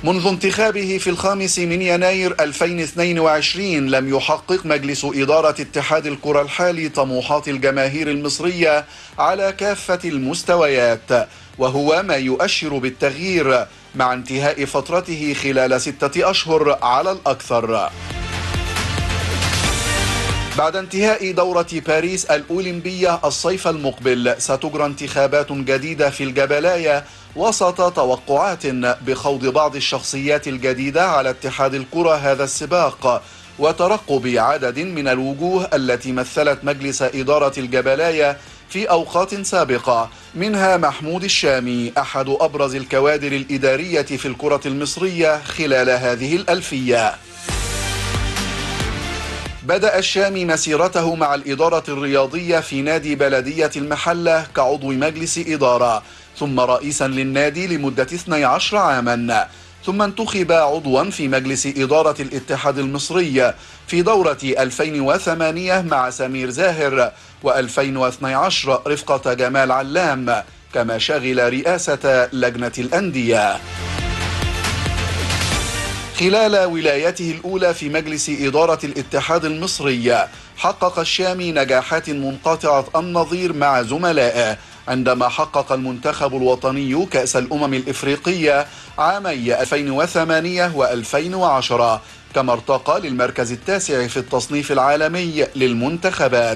منذ انتخابه في الخامس من يناير 2022 لم يحقق مجلس إدارة اتحاد الكرة الحالي طموحات الجماهير المصرية على كافة المستويات وهو ما يؤشر بالتغيير مع انتهاء فترته خلال ستة أشهر على الأكثر بعد انتهاء دورة باريس الأولمبية الصيف المقبل ستجرى انتخابات جديدة في الجبلاية وسط توقعات بخوض بعض الشخصيات الجديدة على اتحاد الكرة هذا السباق وترقب عدد من الوجوه التي مثلت مجلس إدارة الجبلاية في أوقات سابقة منها محمود الشامي أحد أبرز الكوادر الإدارية في الكرة المصرية خلال هذه الألفية بدأ الشامي مسيرته مع الإدارة الرياضية في نادي بلدية المحلة كعضو مجلس إدارة ثم رئيسا للنادي لمدة 12 عاما ثم انتخب عضوا في مجلس إدارة الاتحاد المصري في دورة 2008 مع سمير زاهر و2012 رفقة جمال علام كما شغل رئاسة لجنة الأندية خلال ولايته الأولى في مجلس إدارة الاتحاد المصري حقق الشامي نجاحات منقطعة النظير مع زملائه عندما حقق المنتخب الوطني كأس الأمم الإفريقية عامي 2008 و2010 كما ارتقى للمركز التاسع في التصنيف العالمي للمنتخبات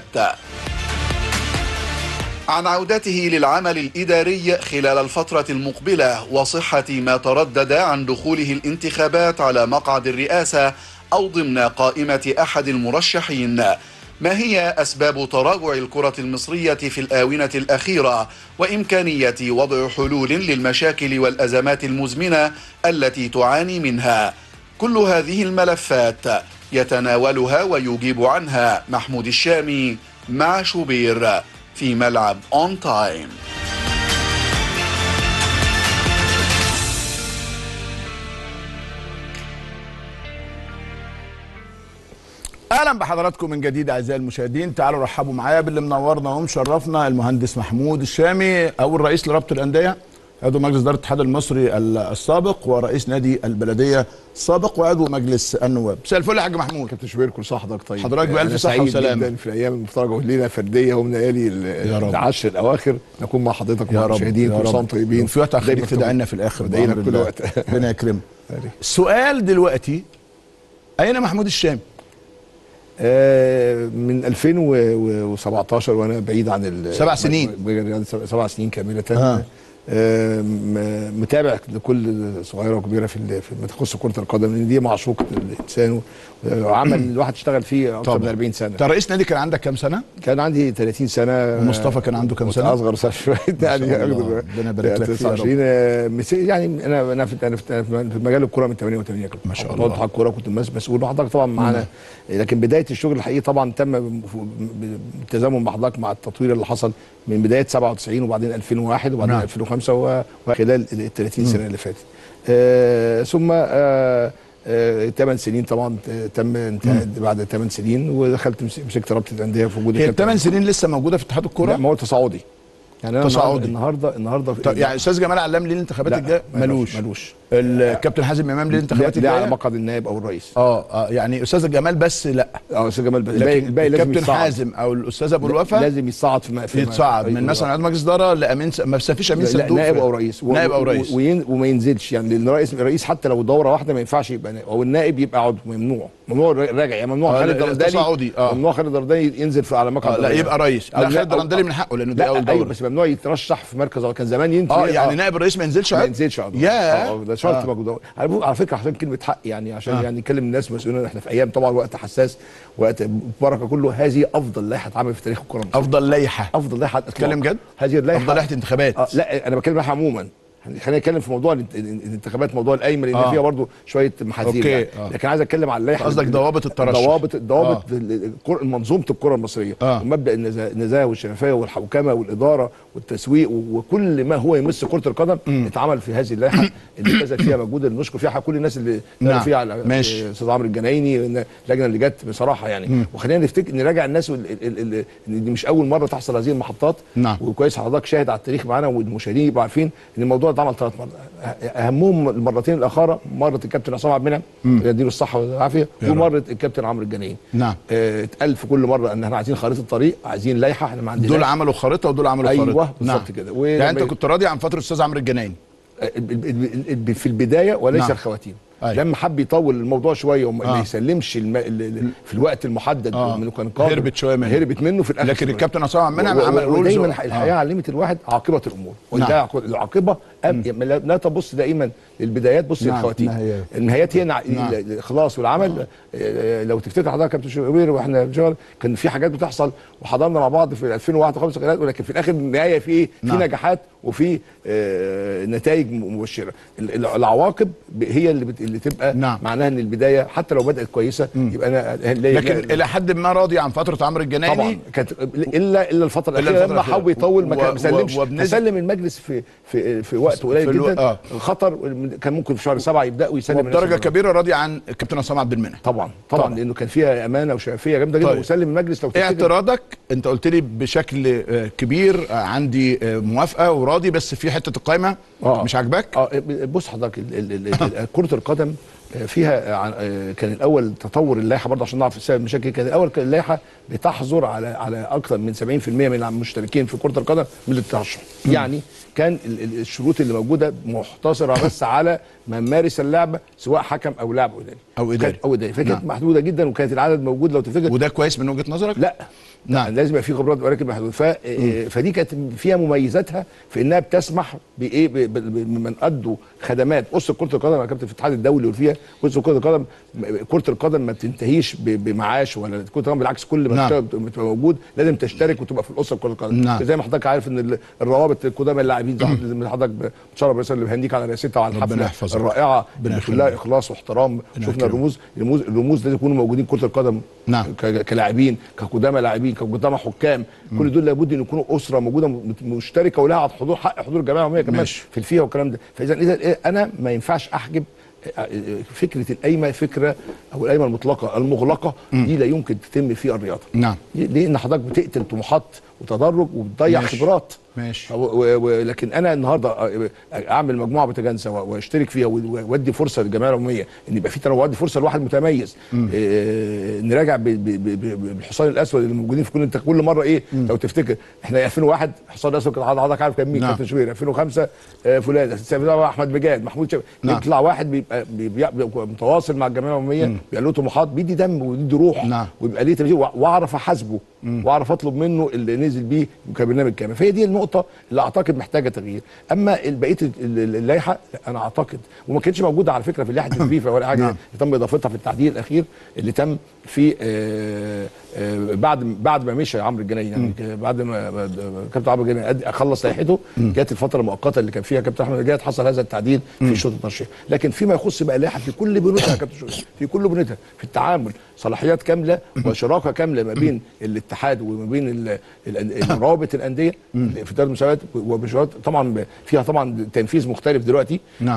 عن عودته للعمل الإداري خلال الفترة المقبلة وصحة ما تردد عن دخوله الانتخابات على مقعد الرئاسة أو ضمن قائمة أحد المرشحين ما هي أسباب تراجع الكرة المصرية في الآونة الأخيرة وإمكانية وضع حلول للمشاكل والأزمات المزمنة التي تعاني منها كل هذه الملفات يتناولها ويجيب عنها محمود الشامي مع شوبير في ملعب اون تايم اهلا بحضراتكم من جديد اعزائي المشاهدين تعالوا رحبوا معايا باللي منورنا ومشرفنا المهندس محمود الشامي اول رئيس لرابطه الانديه عضو مجلس اداره الاتحاد المصري السابق ورئيس نادي البلديه السابق وعضو مجلس النواب مساء الفل يا حاج محمود كابتن شوبير كل صحه حضرتك طيب حضرتك بألف أنا صحة سعيد وسلامة. جدا في الايام المفترجه وليله فرديه ومن ليالي يا رب. العشر الاواخر نكون مع حضرتك يا ومع رب المشاهدين يا كل سنه رب. وانتم طيبين وفي وقت اخير دايما تدعي لنا في الاخر دايما بأمر كل الله. وقت ربنا يكرمك عليك. السؤال دلوقتي اين محمود الشامي آه، من 2017 وانا بعيد عن ال- سبع سنين. الرياضة سبع- سبع سنين كامله آه. آه، م- متابع لكل صغيره وكبيره في ال- في ما تخص كره القدم لان دي معشوقه الانسان وعمل الواحد اشتغل فيه اكثر من 40 سنه انت رئيس نادي كان عندك كام سنه كان عندي 30 سنه ومصطفى كان عنده كام سنة؟ اصغر سنه شويه يعني شاء الله. أقدر- ربنا يبارك لك فيه يا رب. 29 آه، مس- يعني انا انا في انا في في مجال الكوره من 88 كنت ما شاء كنت الله. اتحاد الكوره كنت مس- مسؤول وحضرتك طبعا معانا لكن بدايه الشغل الحقيقي طبعا تم ب- ب- بالتزامن مع حضرتك مع التطوير اللي حصل من بدايه 97 وبعدين 2001 وبعدين نعم. 2005 و- وخلال ال 30 سنه اللي فاتت آه، ثم آه، آه، 8 سنين طبعا آه، تم انتهاء بعد 8 سنين ودخلت مس- مسكت رابطه الانديه في وجود هي الكابتن الثمان سنين لسه موجوده في اتحاد لا الكوره ما هو تصاعدي يعني انا تصاعدي. النهارده النهارده طب يعني استاذ جمال علام ليه الانتخابات لا، الجايه ملوش. ملوش ملوش. الكابتن حازم امام ليه الانتخابات لا على الجايه مقعد النائب او الرئيس اه اه يعني استاذ جمال بس لا اه استاذ جمال بس الباقي لكن الباقي لازم الكابتن يتصعد. حازم او الاستاذ ابو الوفا لازم يتصعد في م- في يتصعد أيوة. من مثلا عضو مجلس اداره لامين س... ما فيش امين لا صندوق نائب في- او رئيس و- نائب او و- رئيس وين وما ينزلش يعني لان الرئيس الرئيس حتى لو دوره واحده ما ينفعش يبقى نائب او النائب يبقى عضو ممنوع ممنوع راجع يعني ممنوع آه، خالد لا، درداني تصاعدي، آه. ممنوع خالد درداني ينزل في على مقعد آه لا الرئيس. يبقى رئيس أو لا لا، خالد أو- رندلي من حقه لانه دي لا اول ايوه دوره بس ممنوع يترشح في مركز كان زمان ينزل اه يعني نائب الرئيس ما ينزلش ما عضو ينزلش عضو ياه. اه ده شرط آه. موجود على فكرة- على فكره عشان كلمه حق يعني عشان آه. يعني نكلم الناس مسؤولين احنا في ايام طبعا وقت حساس وقت بركه كله هذه افضل لائحه اتعملت في تاريخ الكره المصرية. افضل لائحه افضل لائحه تتكلم جد؟ هذه اللائحه افضل لائحه انتخابات آه لا انا بتكلم لائحه عموما خلينا نتكلم في موضوع الانت- الانتخابات موضوع القايمه لان آه. فيها برضو شويه محاذير أوكي، يعني. آه. لكن عايز اتكلم على اللائحه قصدك ضوابط الترشح. ضوابط ضوابط آه. ال- الكرة- منظومه الكره المصريه آه. ومبدا النزا- النزاهه والشفافيه والحوكمه والاداره والتسويق و- وكل ما هو يمس كره القدم اتعمل في هذه اللائحه اللي بذل فيها مجهود اللي نشكر فيها كل الناس اللي نعم. نعم. فيها على ماشي. استاذ عمرو الجنايني اللجنه اللي جت بصراحه يعني وخلينا نفتكر نراجع الناس وال- ال- ال- ان دي مش اول مره تحصل هذه المحطات نعم. وكويس حضرتك شاهد على التاريخ معانا والمشاهدين يبقوا عارفين ان الموضوع اتعمل ثلاث مرات اهمهم المرتين الاخرى مره الكابتن عصام عبد المنعم يديله الصحه والعافيه يا رب. ومره الكابتن عمرو الجنايني نعم. آه، اتقال في كل مره ان احنا عايزين خريطه طريق عايزين لائحه احنا ما عندناش دول عملوا خريطه ودول عملوا أيوة، خريطه بالظبط كده. يعني ولما انت ي- كنت راضي عن فتره الاستاذ عمرو الجنايني ال- ال- ال- ال- في البدايه وليس نعم. الخواتيم أيوة. لما حب يطول الموضوع شويه وما آه. ما يسلمش الم... ال- ال- في الوقت المحدد آه. انه كان قادر هربت شوية منه. هربت منه في الاخر لكن الكابتن عصام عبد المنعم و- و- عمل رولز ودايما و- الحياه آه. علمت الواحد عاقبه الامور نعم. وده العاقبه أم- لا لا تبص دائما للبدايات بص نعم، للخواتيم النهايات. النهايات هي نع... نعم. الخلاص والعمل آه، لو تفتكر حضرتك كابتن شوبير واحنا بنشتغل كان في حاجات بتحصل وحضرنا مع بعض في 2001 و5 قنوات ولكن في الاخر النهايه في ايه؟ في نعم. نجاحات وفي آه، نتائج م- مبشره ال- ال- العواقب ب- هي اللي بت... اللي تبقى نعم. معناها ان البدايه حتى لو بدات كويسه يبقى انا لا- لكن لا- الى حد ما راضي عن فتره عمرو الجنايني طبعا كانت الا الا الفتره إلا الاخيره الفترة لما الأخيرة. حاول يطول ما و- كان و- مسلمش وبنسبة- تسلم المجلس في في في وقت في قليل الو- جدا آه. الخطر كان ممكن في شهر سبعه يبداوا يسلم الناس وبدرجه المجلس. كبيره راضي عن الكابتن عصام عبد المنعم طبعا طبعا طبعا. لانه كان فيها امانه وشفافيه جامده جدا طيب. وسلم المجلس لو ايه تفتكر اعتراضك انت قلت لي بشكل آه، كبير آه، عندي آه، موافقه وراضي بس في حته القايمه آه. مش عاجباك اه بص حضرتك ال- ال- ال- ال- كره القدم آه، فيها آه، عن- آه، كان الاول تطور اللائحه برضه عشان نعرف السبب المشاكل كان الاول كان اللائحه بتحظر على على اكثر من 70% من المشتركين في كره القدم من الترشح يعني كان ال- ال- الشروط اللي موجوده محتصره بس على من مارس اللعبه سواء حكم او لاعب اداري أو إداري. كانت- او اداري فكانت نعم. محدوده جدا وكانت العدد موجود لو تفتكر وده كويس من وجهه نظرك لا نعم. نعم لازم يبقى في خبرات ولكن محدود ف... فدي كانت فيها مميزاتها في انها بتسمح بايه ب- ب- بمن ادوا خدمات اسره كره القدم انا كابتن في الاتحاد الدولي وفيها اسره كره القدم كره القدم ما بتنتهيش ب- بمعاش ولا كره القدم بالعكس كل ما نعم. تشتغل بتبقى موجود لازم تشترك وتبقى في الاسره كره القدم نعم. زي ما حضرتك عارف ان ال- الروابط القدامى اللاعبين زي زي ما حضرتك بتشرف رئيس اللي بهنيك على رئاستها وعلى ربنا الحفله يحفظك. الرائعه ربنا اللي كلها يخليك. اخلاص واحترام شفنا يكرمك. الرموز الرموز الرموز لازم يكونوا موجودين كره القدم نعم. ك- كلاعبين كقدامى لاعبين كقدامى حكام كل دول لابد ان يكونوا اسره موجوده م- مشتركه ولها حضور حق حضور الجمعيه العموميه كمان ماشي. في الفيفا والكلام ده فاذا اذا إيه انا ما ينفعش احجب آه، آه، فكره القايمه فكره او القايمه المطلقه المغلقه دي لا يمكن تتم فيها الرياضه نعم. ليه ان حضرتك بتقتل طموحات وتدرج وبتضيع ماشي. خبرات ماشي. و- و- و- لكن انا النهارده آه، اعمل مجموعه متجانسه و- واشترك فيها و- وادي فرصه للجمعيه العموميه ان يبقى في تنوع وادي فرصه لواحد متميز آه، نراجع ب- ب- ب- ب- بالحصان الاسود اللي موجودين في كل انت كل مره ايه لو تفتكر احنا 2001 الحصان الاسود كان حضرتك عارف كان مين نعم. كابتن شوبير 2005 آه، فلان 2007 احمد بجاد محمود شوبير نعم. يطلع واحد بيبقى بيبقى بيبقى متواصل مع الجمعيه العموميه بيبقى له طموحات بيدي دم ويدي روح نعم. ويبقى ليه تمثيل واعرف احاسبه واعرف اطلب منه اللي نزل بيه كبرنامج كامل فهي دي النقطه اللي اعتقد محتاجه تغيير اما بقيه ال- ال- اللائحه لا، انا اعتقد وما كانتش موجوده على فكره في لائحه الفيفا ولا حاجه نعم. تم اضافتها في التعديل الاخير اللي تم في آه، آه، بعد بعد ما مشى عمرو الجنايني يعني ك- بعد ما ما- كابتن عمرو الجنايني قد- خلص لائحته جت الفتره المؤقته اللي كان فيها كابتن احمد الجاد حصل هذا التعديل في الشوط الترشيحي لكن فيما يخص بقى اللائحه في كل بنودها يا كابتن شوقي في كل بنودها في التعامل صلاحيات كامله وشراكه كامله ما بين الاتحاد وما بين ال- ال- روابط الانديه في دار المسابقات وبشروط طبعا ب- فيها طبعا تنفيذ مختلف دلوقتي نعم.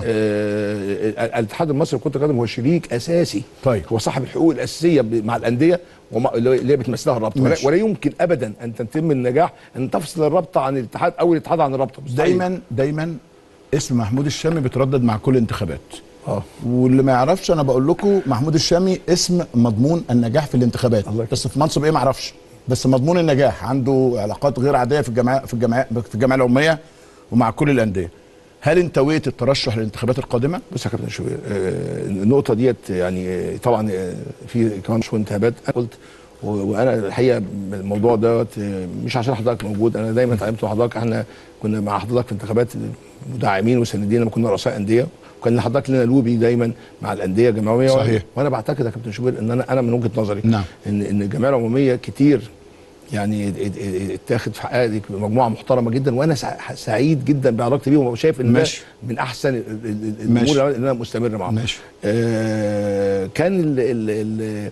آه الاتحاد المصري لكره القدم هو شريك اساسي طيب. هو صاحب الحقوق الاساسيه ب- مع الانديه ومع- اللي هي بتمثلها الرابطه ولا, ماشي. ولا يمكن ابدا ان تتم النجاح ان تفصل الرابطه عن الاتحاد او الاتحاد عن الرابطه مستحيل. دايما دايما اسم محمود الشامي بيتردد مع كل الانتخابات اه واللي ما يعرفش انا بقول لكم محمود الشامي اسم مضمون النجاح في الانتخابات الله بس في منصب ايه ما اعرفش بس مضمون النجاح عنده علاقات غير عاديه في الجمعيه في الجمعيه في الجمعيه العموميه ومع كل الانديه هل انتويت الترشح للانتخابات القادمه بص يا كابتن شوبير آه، النقطه ديت يعني آه، طبعا آه، في كمان شويه انتخابات انا قلت و- وانا الحقيقه الموضوع دوت آه، مش عشان حضرتك موجود انا دايما اتعلمت مع حضرتك احنا كنا مع حضرتك في انتخابات مدعمين وساندين لما كنا رؤساء انديه وكان حضرتك لنا لوبي دايما مع الانديه الجمعويه صحيح. وانا بعتقد يا كابتن شوبير ان انا انا من وجهه نظري نعم. ان ان الجمعيه العموميه كتير يعني ات- ات- اتاخد في حقائق مجموعه محترمه جدا وانا سع- سعيد جدا بعلاقتي بيهم وشايف ان ده ماشي. من احسن ال- ال- ماشي. الامور اللي انا مستمر معاهم ماشي. آه كان ال ال ال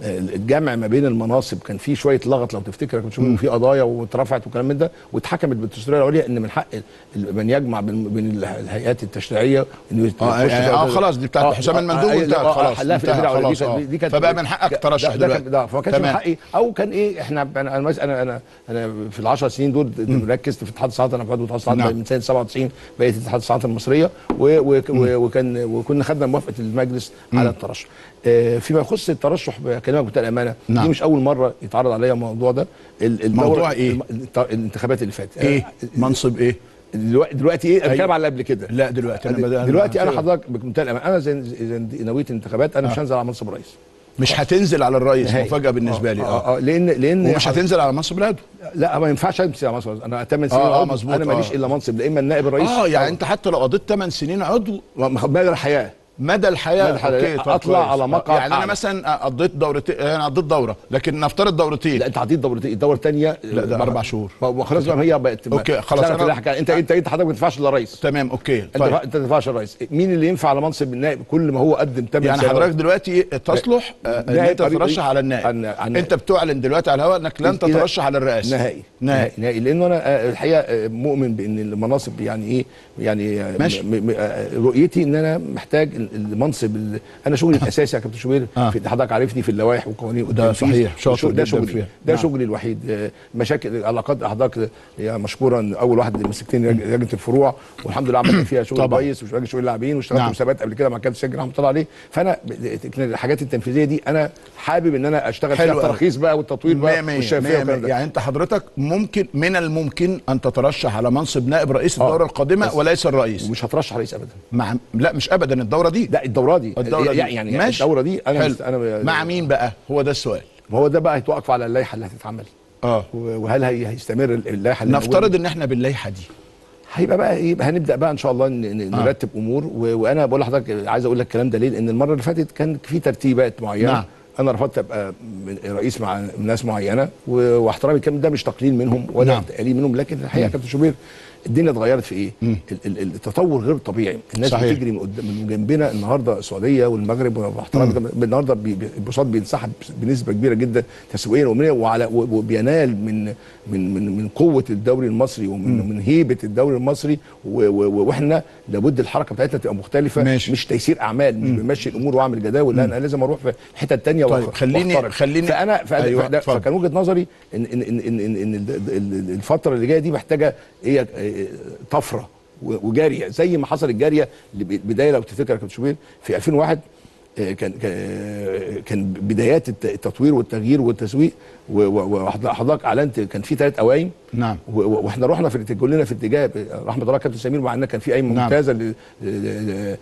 آه، الجمع ما بين المناصب كان في شويه لغط لو تفتكر كنت تشوف إن في قضايا واترفعت وكلام من ده واتحكمت بالدستوريه العليا ان من حق ال- من يجمع بين بين اله- الهيئات التشريعيه انه اه يخش يعني في- اه خلاص دي بتاعت آه، حسام آه، المندوب آه، وانتهت آه، خلاص حلها في انتهى الإدارة خلاص دي اه كانت- دي كانت فبقى من حقك ترشح ده- ده دلوقتي كان- ده فما كانش من تمام. حقي او كان ايه احنا انا انا انا انا, أنا في العشر سنين دول ركزت في اتحاد الصناعات انا في عضو اتحاد الصناعات نعم. من سنه 97 بقيت اتحاد الصناعات المصريه و و و وكان وكنا خدنا موافقه المجلس على الترشح آه، فيما يخص الترشح بكلمك بكل امانه نعم. دي مش اول مره يتعرض عليا الموضوع ده ال- الدورة- موضوع إيه؟ الم- الت- الانتخابات اللي فاتت ايه آه، منصب ايه دلوقتي دلوقتي ايه أيوة. بتكلم على اللي قبل كده لا دلوقتي انا بدأ دلوقتي انا حضرتك بمنتهى الامانه انا زي زي نويت انتخابات انا مش هنزل على منصب رئيس مش هتنزل على الرئيس نهائي. مفاجاه بالنسبه لي اه اه, آه لان لان ومش هتنزل على منصب العدو لا ما ينفعش امسك على منصب انا 8 سنين آه، آه، عضو، مظبوط، انا ماليش آه. الا منصب لا اما النائب الرئيس اه يعني أو- انت حتى لو قضيت 8 سنين عضو مدى الحياه مدى الحياه مدى الحياة. أوكي، طب أطلع كويس. على مقعد يعني انا أعلى. مثلا قضيت دورتين انا قضيت دوره لكن نفترض دورتين لا انت عديت دورتين الدوره الثانيه لا، ده أربع شهور. خلاص بقى هي بقت أوكي، خلاص، لا، أنا- لا، حكاية. انت انت انت حضرتك ما تنفعش الا رئيس تمام اوكي انت طيب انت ما تنفعش الرئيس مين اللي ينفع على منصب النائب كل ما هو قدم 8 يعني حضرتك دلوقتي تصلح آه، ان نائب انت قريب- ترشح على النائب عن- عن- انت بتعلن دلوقتي على الهواء انك لن إذا- تترشح على الرئاسه نهائي نهائي نهائي لانه انا آه، الحقيقه آه، مؤمن بان المناصب يعني ايه يعني آه، ماشي. م- م- آه، رؤيتي ان انا محتاج ال- المنصب ال- انا شغلي الاساسي يا كابتن شوبير آه. في حضرتك عارفني في اللوائح والقوانين ده والتنفيذ. صحيح، شاطر شو- ده جداً شغلي فيها. ده نعم. شغلي الوحيد آه، مشاكل علاقات حضرتك يا مشكورا اول واحد مسكتني لج- لجنه الفروع والحمد لله عملت فيها شغل طبعاً. كويس وراجل شغل لاعبين واشتغلت نعم. مسابقات قبل كده مع كابتن سجن رحمه الله عليه فانا ب- الحاجات التنفيذيه دي انا حابب ان انا اشتغل حلو فيها أوي. الترخيص بقى والتطوير مية بقى مية والشفافيه مية والكلام مية. ده يعني انت حضرتك ممكن من الممكن ان تترشح على منصب نائب رئيس آه. الدوره القادمه بس. وليس الرئيس ومش هترشح رئيس ابدا مع لا مش ابدا الدوره دي لا الدوره دي الدوره دي يعني ماشي. الدوره دي انا حلو. مست... انا مع مين بقى هو ده السؤال ما هو ده بقى هيتوقف على اللائحه اللي هتتعمل اه و- وهل هي هيستمر اللائحه اللي نفترض موجودة؟ ان احنا باللائحه دي هيبقى بقى ايه بقى هنبدا بقى ان شاء الله ن- ن- آه. نرتب امور و... وانا بقول لحضرتك عايز اقول لك الكلام ده ليه لان المره اللي فاتت كان في ترتيبات معينه نعم. انا رفضت ابقى من- رئيس مع ناس معينه و- واحترامي الكلام ده مش تقليل منهم ولا نعم. تقليل منهم لكن الحقيقه يا كابتن شوبير الدنيا اتغيرت في ايه؟ ال- ال- ال- التطور غير طبيعي، الناس صحيح. بتجري من قدام من جنبنا النهارده السعوديه والمغرب واحترامي كمان، النهارده بي- بي- البساط بينسحب بنسبه كبيره جدا تسويقيا ومنيا وعلى و- وبينال من من من من قوه الدوري المصري ومن من هيبه الدوري المصري و- و- واحنا لابد الحركه بتاعتنا تبقى مختلفه ماشي. مش تيسير اعمال مش بنمشي الامور واعمل جداول لا انا لازم اروح في حته ثانيه طيب، خليني- خليني- فانا فأنا أيوة، فده- اتفضل. فكان وجهه نظري ان ان ان ان, إن, إن ال- ال- الفتره اللي جايه دي محتاجه هي طفره و- وجاريه زي ما حصل الجاريه اللي ب- بدايه لو تفتكر يا كابتن شوبير في 2001 آه، كان كان آه، كان بدايات الت- التطوير والتغيير والتسويق و- و- وحضرتك اعلنت كان في ثلاث قوايم نعم. و- و- واحنا رحنا في الاتجاه- كلنا في اتجاه رحمه الله كابتن سمير مع ان كان في قايمه نعم. ممتازه ل- ل-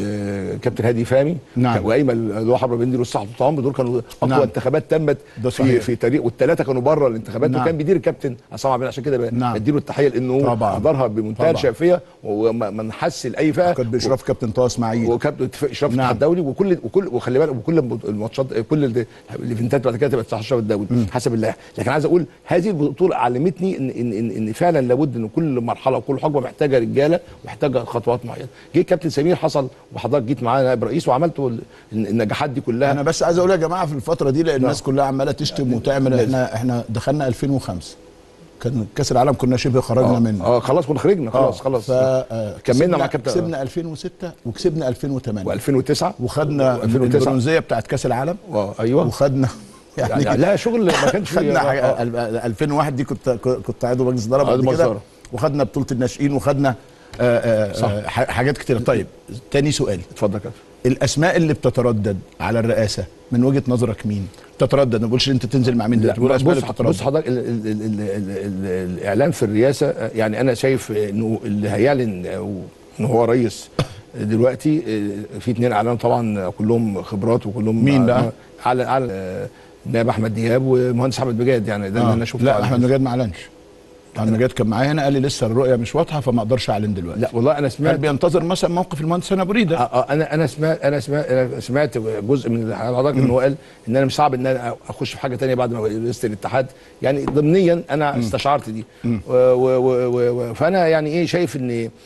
ل- لكابتن هادي فهمي نعم. وقايمه اللي هو حرب بندي والصحه والطعام دول كانوا اقوى نعم. انتخابات تمت ده في صحيح. في تاريخ والثلاثه كانوا بره الانتخابات نعم. وكان بيدير الكابتن عصام عبد عشان كده نعم. بديله التحيه لانه طبعاً. حضرها بمنتهى طبعاً. الشفافيه وما ما نحس لاي فئه كان باشراف كابتن طه اسماعيل وكابتن اتفاق اشراف نعم. الاتحاد الدولي وكل وكل وخلي بالك وكل الماتشات كل ال- الايفنتات بعد كده تبقى تحت الاشراف الدولي حسب اللائحه لكن عايز اقول هذه البطوله علمتني ان ان ان, إن فعلا لابد ان كل مرحله وكل حقبه محتاجه رجاله ومحتاجه خطوات معينه جه كابتن سمير حصل وحضرتك جيت معانا نائب رئيس وعملتوا ال- النجاحات دي كلها انا بس عايز اقول يا جماعه في الفتره دي لان الناس كلها عماله تشتم وتعمل لازم. احنا احنا دخلنا 2005 كان كاس العالم كنا شبه خرجنا اه, منه آه خلاص كنا خرجنا خلاص آه، خلاص ف آه، كملنا كسبنا- مع كابتن كسبنا 2006 وكسبنا 2008 و2009 وخدنا 2009 البرونزيه بتاعت كاس العالم اه ايوه وخدنا يعني لا شغل ما كانش فيه- خدنا حاجة آه. ال- 2001 دي كنت كنت عضو مجلس اداره عضو بعد مجلس كده إدارة. وخدنا بطوله الناشئين وخدنا آه، آه، صح. آه، ح- حاجات كتير طيب تاني سؤال اتفضل يا كابتن الاسماء اللي بتتردد على الرئاسه من وجهه نظرك مين تتردد ما بقولش انت تنزل مع مين دلوقتي بقول الاسماء بص اللي بتتردد بص حضرتك ال- ال- ال- ال- ال- ال- الاعلان في الرئاسه آه، يعني انا شايف انه اللي هيعلن آه، ان هو رئيس دلوقتي آه، في اثنين اعلانوا طبعا كلهم خبرات وكلهم مين بقى؟ على على النائب احمد دياب ومهندس احمد بجاد يعني ده اللي آه. انا شفته لا على احمد الفيس. مجاد ما اعلنش احمد مجاد كان معايا هنا قال لي لسه الرؤيه مش واضحه فما اقدرش اعلن دلوقتي لا والله انا كان سمعت بينتظر مثلا موقف المهندس هنا بريده آه، آه، انا انا سمعت انا سمعت انا سمعت جزء من حضرتك ان هو قال ان انا مش صعب ان انا اخش في حاجه تانية بعد ما رئيس الاتحاد يعني ضمنيا انا استشعرت دي و و و و فانا يعني ايه شايف ان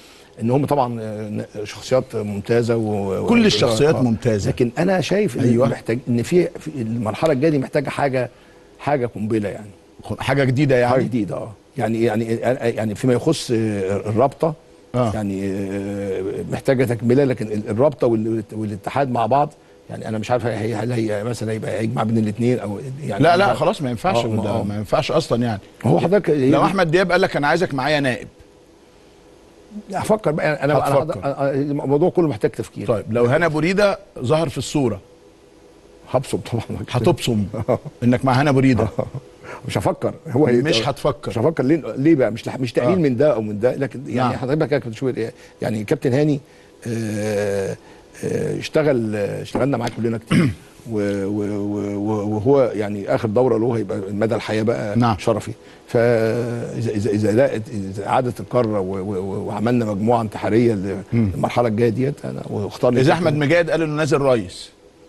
ان هم طبعا آه، شخصيات ممتازه و... كل و- الشخصيات آه. ممتازة. لكن انا شايف ان أيوة. محتاج ان في, في المرحله الجايه دي محتاجه حاجه حاجه قنبله يعني حاجه جديده حاجه يعني جديده اه يعني يعني يعني فيما يخص آه، الرابطه آه. يعني آه، محتاجه تكمله لكن ال- الرابطه وال- والاتحاد مع بعض يعني انا مش عارف هي هل هي مثلا هيبقى هيجمع بين الاثنين او يعني لا لا خلاص ما ينفعش آه، ده آه. ما ينفعش اصلا يعني هو حضرتك لو احمد دياب قال لك انا عايزك معايا نائب هفكر بقى انا انا هتفكر. أنا- الموضوع كله محتاج تفكير طيب لو هنا بريده ظهر في الصوره هبصم طبعا هتبصم انك مع هنا بريده مش هفكر هو مش هتفكر. مش هفكر ليه ليه بقى مش مش تقليل آه. من ده او من ده لكن يعني نعم. حضرتك بقى كابتن شوبير إيه؟ يعني كابتن هاني آه، آه، اشتغل آه، اشتغلنا معاه كلنا كتير و- و- و- وهو يعني اخر دوره له هيبقى مدى الحياه بقى نعم. شرفي فاذا اذا اذا لقت اذا عادت القاره و- و- وعملنا مجموعه انتحاريه للمرحله الجايه ديت انا واختار لي اذا كابتن- احمد مجاهد قال انه نازل رئيس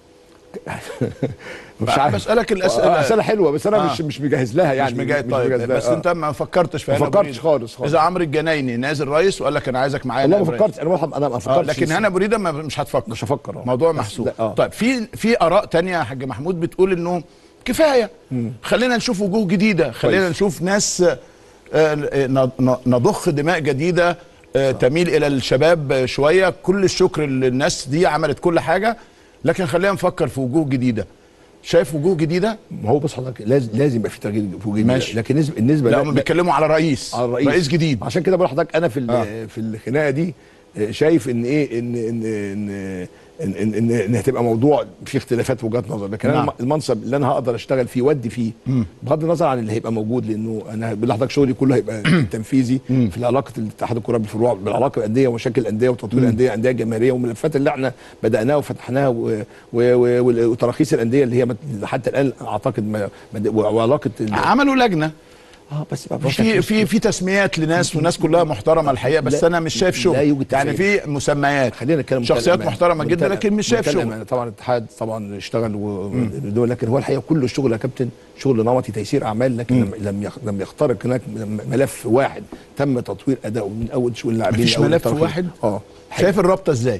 مش عارف بسالك الاسئله آه، اسئله حلوه بس انا آه. مش مش مجهز لها يعني مش مجاهد طيب مجهز لها. بس آه. انت ما فكرتش في ما هنا فكرتش بريدة. خالص خالص. اذا عمرو الجنايني نازل رئيس وقال لك انا عايزك معايا والله ما نائب رئيس. فكرتش انا ما- انا ما آه فكرتش لكن هنا بريده ما مش هتفكر مش هفكر آه. موضوع بس محسوب لا، آه. طيب في في اراء تانية يا حاج محمود بتقول انه كفايه خلينا نشوف وجوه جديده خلينا كويس. نشوف ناس آه، آه، ن- ن- نضخ دماء جديده آه، تميل الى الشباب آه، شويه كل الشكر للناس دي عملت كل حاجه لكن خلينا نفكر في وجوه جديده شايف وجوه جديده ما هو بص حضرتك لازم لازم يبقى في تغيير في وجود ماشي. لكن النسبه النسبه لا هم بيتكلموا على رئيس على الرئيس رئيس جديد عشان كده بقول لحضرتك انا في ال- آه. في الخناقه دي آه، شايف ان ايه ان ان ان ان ان, إن, إن هتبقى موضوع فيه اختلافات وجهات نظر لكن نعم. انا المنصب اللي انا هقدر اشتغل فيه وادي فيه بغض النظر عن اللي هيبقى موجود لانه انا بقول لحضرتك شغلي كله هيبقى تنفيذي في علاقه الاتحاد الكره بالفروع بالعلاقه بالانديه ومشاكل الانديه وتطوير الانديه انديه جماهيريه والملفات اللي احنا بداناها وفتحناها و- و- و- و- وتراخيص الانديه اللي هي مت- حتى الان اعتقد ما ما- وعلاقه ال- عملوا لجنه اه بس ما فيش في تركيز. في في تسميات لناس وناس كلها محترمه الحقيقه بس لا- انا مش شايف لا شغل يوجد يعني في مسميات خلينا نتكلم شخصيات بمنتهى محترمه الأمانة. جدا بمنتهى- لكن مش شايف بمنتهى شغل الأمانة. طبعا الاتحاد طبعا اشتغل و... بدون- لكن هو الحقيقه كل الشغل يا كابتن شغل نمطي تيسير اعمال لكن لم لم يخ- لم يخترق هناك م- ملف واحد تم تطوير اداؤه من اول شؤون اللاعبين مفيش لأول ملف الترخيص. واحد اه شايف الرابطه ازاي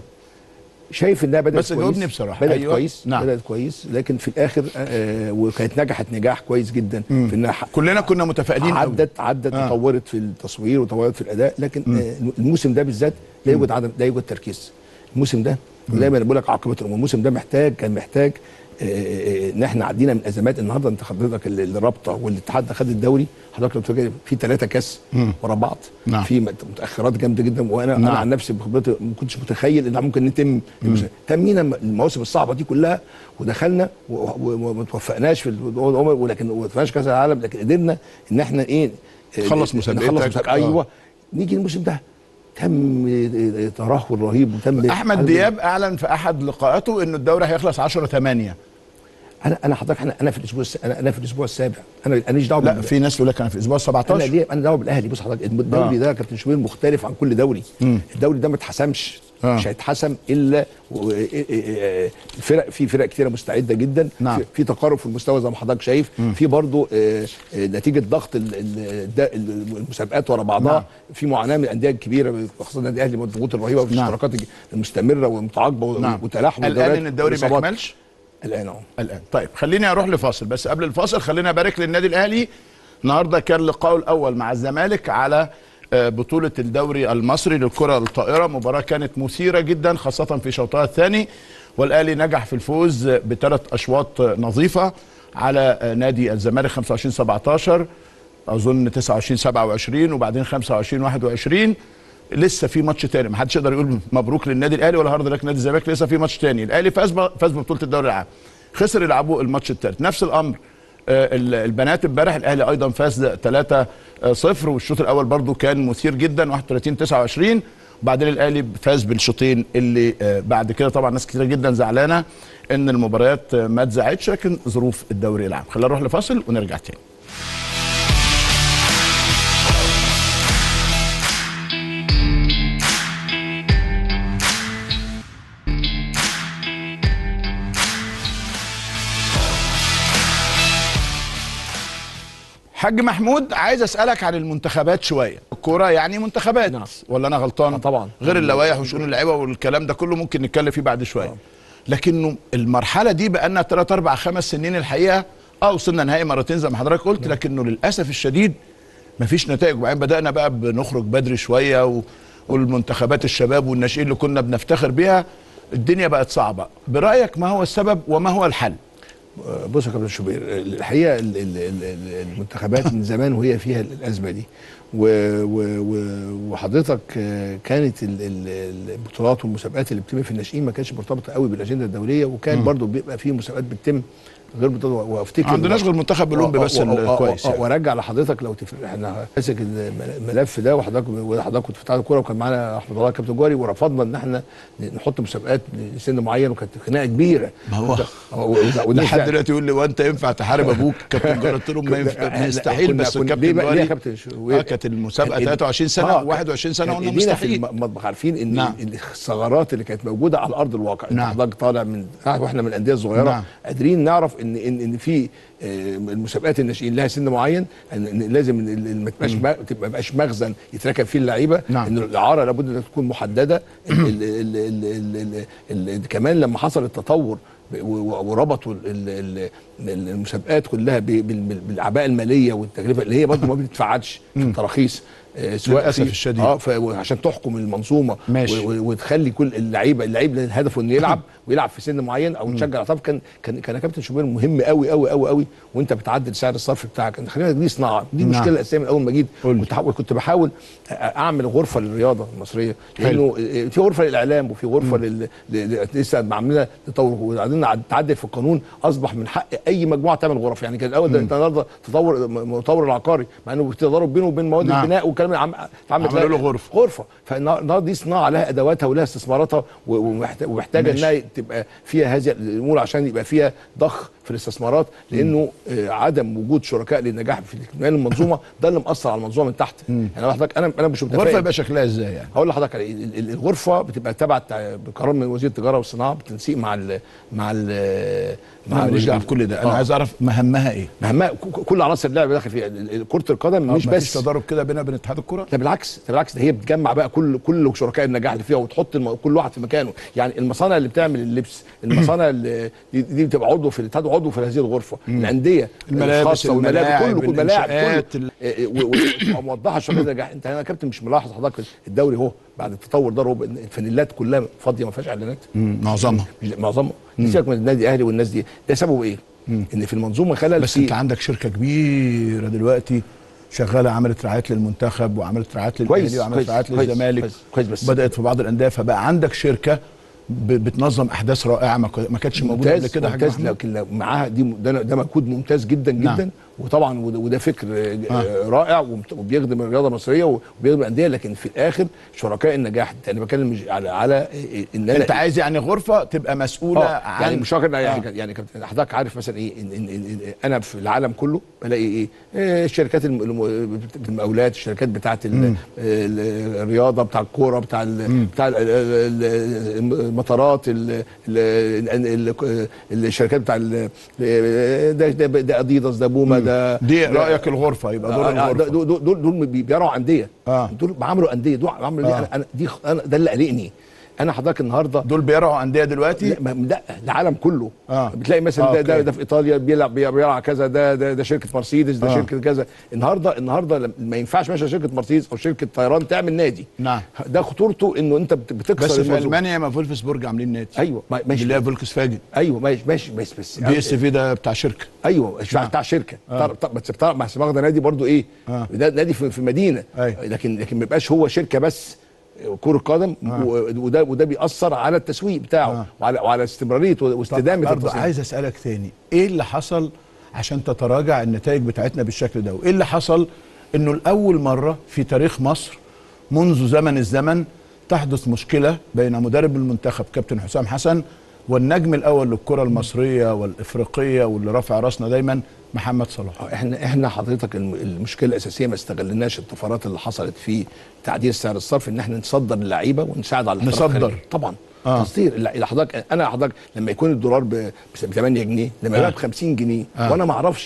شايف انها بدات بس كويس جاوبني بصراحة. بدات أيوة. كويس نعم. بدات كويس لكن في الاخر آه وكانت نجحت نجاح كويس جدا في انها ح- كلنا كنا متفائلين قوي. عدت عدت آه. تطورت في التصوير وتطورت في الاداء لكن آه الموسم ده بالذات لا يوجد عدم لا يوجد تركيز الموسم ده دايما بقول لك عاقبه الامور الموسم ده محتاج كان محتاج آه، آه، ان احنا عدينا من ازمات النهارده انت حضرتك ال- الرابطه والاتحاد ده خد الدوري حضرتك لو تفكر في ثلاثه كاس ورا بعض نعم. في مت- متاخرات جامده جدا وانا نعم. انا عن نفسي بخبرتي ما كنتش متخيل ان ممكن نتم تمينا المواسم الصعبه دي كلها ودخلنا و- و- وما توفقناش في ال- ولكن ما توفقناش كاس العالم لكن قدرنا ان احنا ايه تخلص آه، مسابقتك. نخلص مسابقة. آه. ايوه نيجي الموسم ده تم آه، ترهل رهيب وتم احمد دياب اعلن في احد لقاءاته انه الدوري هيخلص 10 8 انا انا حضرتك انا انا في الاسبوع الس- انا انا في الاسبوع السابع انا انا ماليش دعوه لا بال- في ناس تقول لك انا في الاسبوع انا 17 ليه انا دعوه بالاهلي بص حضرتك الدوري آه. ده يا كابتن شوبير مختلف عن كل دوري الدوري ده ما اتحسمش آه. مش هيتحسم الا و- إيه- إيه- إيه- الفرق في فرق كتيره مستعده جدا نعم. في- في تقارب في المستوى زي ما حضرتك شايف في برضو آه، آه، نتيجه ضغط ال- ال- ده- المسابقات ورا بعضها نعم. في معاناه من الانديه الكبيره خاصه النادي الاهلي من الضغوط الرهيبه نعم. والاشتراكات المستمره والمتعاقبه نعم وتلاحم الان الدوريات ان الدوري ما والإصابات. يكملش الان اهو الان طيب خليني اروح لفاصل بس قبل الفاصل خليني ابارك للنادي الاهلي النهارده كان لقاءه الاول مع الزمالك على آه، بطولة الدوري المصري للكرة الطائرة مباراة كانت مثيرة جدا خاصة في شوطها الثاني والأهلي نجح في الفوز بثلاث أشواط نظيفة على آه، نادي الزمالك 25 17 أظن 29 27 وبعدين 25 21 لسه في ماتش تاني ما حدش يقدر يقول مبروك للنادي الاهلي ولا هارد لك نادي الزمالك لسه في ماتش تاني الاهلي فاز ب- فاز ببطوله الدوري العام خسر يلعبوا الماتش الثالث نفس الامر آه، ال- البنات امبارح الاهلي ايضا فاز 3 0 والشوط الاول برضو كان مثير جدا 31 29 وبعدين الاهلي فاز بالشوطين اللي آه، بعد كده طبعا ناس كتير جدا زعلانه ان المباريات آه، ما اتذاعتش لكن ظروف الدوري العام خلينا نروح لفاصل ونرجع تاني حاج محمود عايز اسالك عن المنتخبات شويه الكوره يعني منتخبات نعم. ولا انا غلطان آه، طبعا. غير اللوائح وشؤون اللعيبه والكلام ده كله ممكن نتكلم فيه بعد شويه لكنه المرحله دي بقالنا 3 4 5 سنين الحقيقه اه وصلنا نهائي مرتين زي ما حضرتك قلت لكنه للاسف الشديد مفيش نتائج وبعدين بدانا بقى بنخرج بدري شويه و... والمنتخبات الشباب والناشئين اللي كنا بنفتخر بيها الدنيا بقت صعبه برايك ما هو السبب وما هو الحل بص يا كابتن شوبير الحقيقه ال- ال- ال- ال- المنتخبات من زمان وهي فيها الازمه دي و- و- و- وحضرتك آه، كانت ال- ال- البطولات والمسابقات اللي بتتم في الناشئين ما كانتش مرتبطه قوي بالاجنده الدوليه وكان برضو بيبقى في مسابقات بتتم غير بطولة وافتكر ما عندناش غير منتخب الاولمبي بس الكويس يعني. وارجع لحضرتك لو تفرق احنا ماسك الملف ده وحضرتك وحضرتك كنت في اتحاد الكوره وكان معانا احمد الله كابتن جوهري ورفضنا ان احنا نحط مسابقات لسن معين وكانت خناقه كبيره ما هو وده لحد دلوقتي يقول لي وانت ينفع تحارب ابوك كابتن جاري قلت لهم ما ينفع يستحيل بس ليه الكابتن بقى ليه يا جاري كابتن شو- اه كانت المسابقه كان- 23 سنه آه، و21 سنه كان قلنا ايدينا في مستحيل المطبخ عارفين ان نعم. نعم. الثغرات اللي كانت موجوده على ارض الواقع نعم. نعم. حضرتك طالع من واحنا من الانديه الصغيره نعم. نعم. قادرين نعرف ان ان ان في آه، المسابقات الناشئين لها سن معين ان إن لازم ال- ال- ما تبقاش ما تبقى بقاش مخزن يتركب فيه اللعيبه نعم. ان الاعاره لابد انها تكون محدده ال ال ال ال ال ال ال كمان لما حصل التطور و- و- وربطوا ال- ال- ال- المسابقات كلها ب- بال- بال- بالاعباء الماليه والتكلفه اللي هي برضه ما بتدفعش في التراخيص آه، سواء للأسف في- الشديد. اه ف- عشان تحكم المنظومه ماشي. و- و- وتخلي كل اللعيبه اللعيب هدفه انه يلعب ويلعب في سن معين او نشجع الاطراف كان كان كان يا كابتن شوبير مهم قوي قوي قوي قوي وانت بتعدل سعر الصرف بتاعك انت خلينا دي صناعه دي نعم. المشكله الاساسيه من اول ما جيت قول لي. كنت حاول- كنت بحاول أ- اعمل غرفه للرياضه المصريه لانه في غرفه للاعلام وفي غرفه لل... ل- ل- لسه عاملينها تطور وبعدين تعدل في القانون اصبح من حق اي مجموعه تعمل غرف يعني كان الاول ده انت النهارده تطور م- مطور العقاري مع انه في تضارب بينه وبين مواد نعم. البناء والكلام عم... عم عملوا له غرفة. غرفه فالنهارده دي صناعه لها ادواتها ولها استثماراتها و- ومحت- ومحتاجه ماشي. انها تبقى فيها هذه الامور عشان يبقى فيها ضخ في الاستثمارات لانه آه، عدم وجود شركاء للنجاح في اكمال المنظومه ده اللي مأثر على المنظومه من تحت يعني حضرتك انا انا مش الغرفه متفائل يبقى شكلها ازاي يعني هقول لحضرتك على إيه. ال- ال- الغرفه بتبقى تبع التع- بقرار من وزير التجاره والصناعه بالتنسيق مع ال مع ال انا ماليش دعوه بكل ده انا آه. عايز اعرف مهمها ايه مهمها ك- ك- كل عناصر اللعب داخل فيها ال- ال- كره القدم مش مفيش بس تضارب كده بينها وبين اتحاد الكوره ده بالعكس ده بالعكس ده هي بتجمع بقى كل كل شركاء النجاح اللي فيها وتحط الم... كل واحد في مكانه يعني المصانع اللي بتعمل اللبس المصانع اللي دي, دي بتبقى عضو في الاتحاد عضو في هذه الغرفه الانديه الملابس، الخاصه والملاعب الملاعب، كله كل ملاعب الإنشاءات، كله إيه، و- و- وموضحه شركاء النجاح انت انا يا كابتن مش ملاحظ حضرتك الدوري اهو بعد التطور ده ربع الفانيلات كلها فاضيه ما فيهاش اعلانات مم، معظمها مش- معظمها سيبك من النادي الاهلي والناس دي ده سببه ايه؟ ان في المنظومه خلل بس في انت عندك شركه كبيره دلوقتي شغاله عملت رعايات للمنتخب وعملت رعايات كويس، للاهلي وعملت كويس، رعايات كويس، للزمالك كويس، كويس، بس- بدات في بعض الانديه فبقى عندك شركه ب- بتنظم احداث رائعه ما ك- ما كانتش موجوده قبل ممتاز كده يا حاج ممتاز محمود. لكن لو معاها دي ده ده مجهود ممتاز جدا نعم. جدا وطبعا وده, وده فكر آه. آه. رائع ومت- وبيخدم الرياضه المصريه وبيخدم الانديه لكن في الاخر شركاء النجاح انا بتكلم مش على على ان انا انت عايز يعني غرفه تبقى مسؤوله اه عن يعني مش شركاء يعني آه. يعني كابتن حضرتك عارف مثلا ايه إن إن إن إن انا في العالم كله بلاقي ايه, إيه الشركات الم- الم- المقاولات الشركات بتاعه ال- ال- الرياضه بتاع الكوره بتاع ال بتاع ال- ال- ال- المطارات ال- ال- ال- الشركات بتاع ال- ده ده, ده اديداس ده بوما ده دي ده- رايك الغرفه يبقى دور آه، آه، الغرفه دول دول دول, دول بي- بيرعوا انديه آه. دول عملوا انديه دول عملوا آه. آه. انا دي انا ده اللي قلقني انا حضرتك النهارده دول بيرعوا انديه دلوقتي لا ما- لا العالم كله آه. بتلاقي مثلا آه، ده, ده أوكي. ده في ايطاليا بيلعب بي- بيلعب كذا ده ده, ده شركه مرسيدس ده آه. آه. شركه كذا النهارده النهارده لم- ما ينفعش مثلا شركه مرسيدس او شركه طيران تعمل نادي نعم. ده خطورته انه انت بت- بتكسر بس في المنظومة. المانيا ما فولفسبورج عاملين نادي ايوه ما- ماشي اللي هي فولكس فاجن ايوه ماشي ماشي بس بس بي اس في ده بتاع شركه ايوه مش بتاع شركه آه. بس بتاع بس واخده نادي برضو ايه آه. ده نادي في, في مدينه أيوة. لكن لكن ما يبقاش هو شركه بس كرة قدم آه. وده وده بيأثر على التسويق بتاعه آه. آه. وعلى وعلى استمراريه واستدامه برضه التصنيع. عايز اسالك تاني ايه اللي حصل عشان تتراجع النتائج بتاعتنا بالشكل ده وايه اللي حصل انه لاول مره في تاريخ مصر منذ زمن الزمن تحدث مشكله بين مدرب المنتخب كابتن حسام حسن والنجم الاول للكره المصريه والافريقيه واللي رافع راسنا دايما محمد صلاح احنا احنا حضرتك الم- المشكله الاساسيه ما استغلناش الطفرات اللي حصلت في تعديل سعر الصرف ان احنا نصدر اللعيبه ونساعد على الاحتراف نصدر. الخارجي. طبعا آه. آه. تصدير الل- اللي حضرتك انا حضرتك لما يكون الدولار ب 8 جنيه لما يبقى آه. ب 50 جنيه آه. وانا ما اعرفش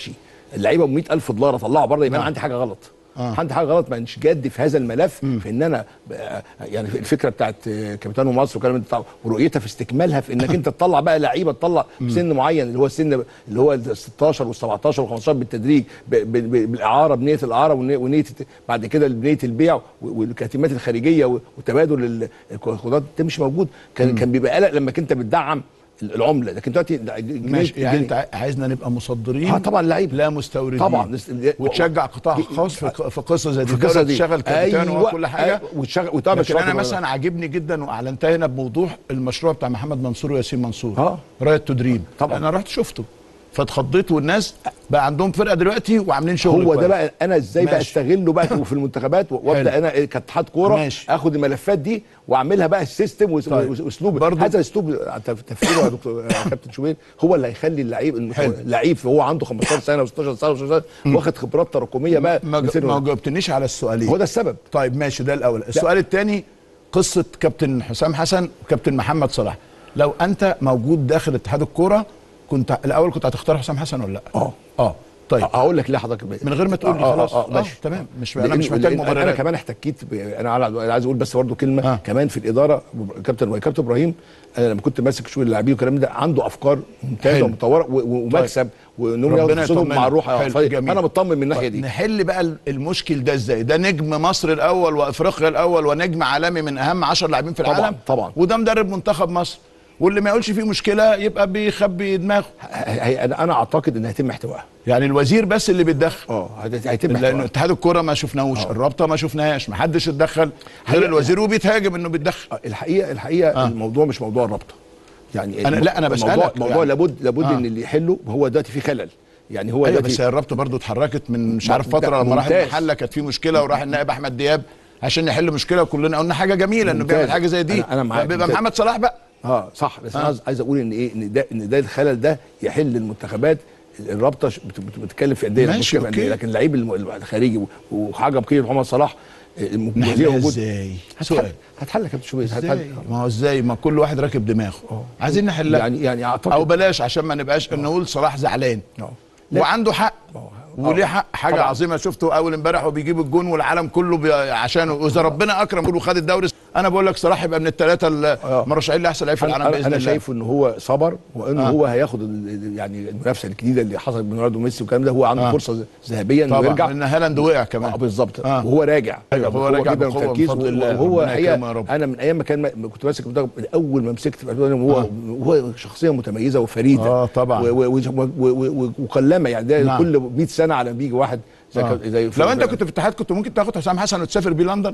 اللعيبه ب 100000 دولار اطلعه بره يبقى انا عندي حاجه غلط آه. عندي حاجه غلط ما مش جد في هذا الملف في ان انا ب- يعني الفكره بتاعت كابتن مصر وكلام بتاع ورؤيتها في استكمالها في انك انت تطلع بقى لعيبه تطلع سن معين اللي هو السن اللي هو ال 16 وال 17 وال 15 بالتدريج ب- ب- ب- بالاعاره بنيه الاعاره ونية- ونيه الت- بعد كده بنيه البيع و- والكتيمات الخارجيه و- وتبادل ال- الخضروات ده مش موجود كان كان بيبقى قلق لما كنت بتدعم العمله لكن دلوقتي الجنيه- ماشي يعني الجنيه- انت عايزنا نبقى مصدرين اه طبعا لعيب لا مستوردين طبعا وتشجع قطاع خاص في في قصه زي دي في القصه الدولة دي تشغل كابتن أيوة، وكل حاجه أيوة، وتشغل وتعمل لكن انا شاطر. مثلا عاجبني جدا واعلنتها هنا بوضوح المشروع بتاع محمد منصور وياسين منصور آه. رايه التدريب طبعا. انا رحت شفته فاتخضيت والناس بقى عندهم فرقه دلوقتي وعاملين شغل هو ده كويس. بقى انا ازاي بقى ماشي. استغله بقى في المنتخبات حلو. وابدا انا كاتحاد كوره ماشي. اخد الملفات دي واعملها بقى السيستم وس- طيب. واسلوب برضو- هذا الاسلوب تف- تفكيره يا دكتور يا كابتن شوبير هو اللي هيخلي اللعيب المت- حلو. اللعيب هو عنده 15 سنه و16 سنه و16 سنه واخد خبرات تراكميه بقى ما, من سن ما واحد. جاوبتنيش على السؤالين هو ده السبب طيب ماشي ده الاول السؤال الثاني قصه كابتن حسام حسن وكابتن محمد صلاح لو انت موجود داخل اتحاد الكوره كنت الاول كنت هتختار حسام حسن ولا لا اه اه طيب هقول لك ليه حضرتك من غير ما تقول لي آه، آه، خلاص آه، اه ماشي تمام مش انا لأن- مش محتاج لأن انا مبررات كمان احتكيت ب... انا على أنا عايز اقول بس برضه كلمه آه. آه. كمان في الاداره كابتن كابتن ابراهيم انا لما كنت ماسك شؤون اللاعبين والكلام ده عنده افكار ممتازه حلو. ومطوره و- و- ومكسب وانهم ربنا ياخدوا فرصتهم يطمنك. مع الروح حلو، آه، جميل. انا مطمن من الناحيه طيب دي نحل بقى المشكل ده ازاي ده نجم مصر الاول وافريقيا الاول ونجم عالمي من اهم 10 لاعبين في طبعاً، العالم طبعاً. وده مدرب منتخب مصر واللي ما يقولش فيه مشكله يبقى بيخبي دماغه هي- هي- انا أنا اعتقد ان هيتم احتوائها يعني الوزير بس اللي بيتدخل اه هت- هيتم لان احتوائها اتحاد الكوره ما شفناهوش الرابطه ما شفناهاش ما حدش اتدخل غير حقيقة. الوزير وبيتهاجم انه بيتدخل آه، الحقيقه الحقيقه آه. آه. الموضوع مش موضوع الرابطه يعني أنا- لا، أنا الموضوع بسألك موضوع يعني. لابد لابد آه. ان اللي يحله هو دلوقتي في خلل يعني هو ايوه دلوقتي بس هي الرابطه برضو اتحركت من مش ما- عارف فتره لما راح ممتاز. المحله كانت في مشكله وراح النائب احمد دياب عشان يحل مشكله وكلنا قلنا حاجه جميله انه ممتاز. بيعمل حاجه زي دي أنا- أنا معاك. بيبقى ممتاز. محمد صلاح بقى اه صح بس آه. انا عايز- عايز اقول ان ايه ان ده ان ده الخلل ده يحل المنتخبات الرابطه ش- بت- بت- بتتكلم في انديه ماشي، بتتكلم في أوكي. أندية، لكن اللعيب الم- الخارجي و- وحاجه بقيمه محمد صلاح آه، الم- الوزير نحلها موجود ازاي هتحل سؤال هتحل يا كابتن شوبير ازاي هتحل ما هو ازاي ما كل واحد راكب دماغه عايزين نحلها يعني يعني اعتقد او بلاش عشان ما نبقاش نقول صلاح زعلان آه. لا. وعنده حق وليه حق حاجه طبعاً. عظيمه شفته اول امبارح وبيجيب الجون والعالم كله بي... عشانه واذا ربنا اكرم وخد الدوري انا بقول لك صلاح يبقى من الثلاثه المرشحين لاحسن لعيب في العالم انا, باذن أنا الله شايف ان هو صبر وانه آه. آه. هو هياخد ال- ال- يعني المنافسه الجديده اللي حصلت بين رونالدو وميسي والكلام ده هو عنده آه. آه. فرصه ذهبيه انه طبعا يرجع لان هالاند وقع كمان اه بالظبط آه. آه. وهو راجع أيوة، هو راجع جدا بقوة تركيز بفضل الله. وهو ربنا حقيقه يكرمه يا رب. انا من ايام ما كان ما كنت ماسك المنتخب من اول ما مسكت في 2008 وهو آه. هو شخصيه متميزه وفريده آه، طبعا. و- و- و- و- و- وقلما يعني ده نعم. كل 100 سنه على ما بيجي واحد زي آه. كا- زي لو انت كنت في الاتحاد كنت ممكن تاخد حسام حسن وتسافر بيه لندن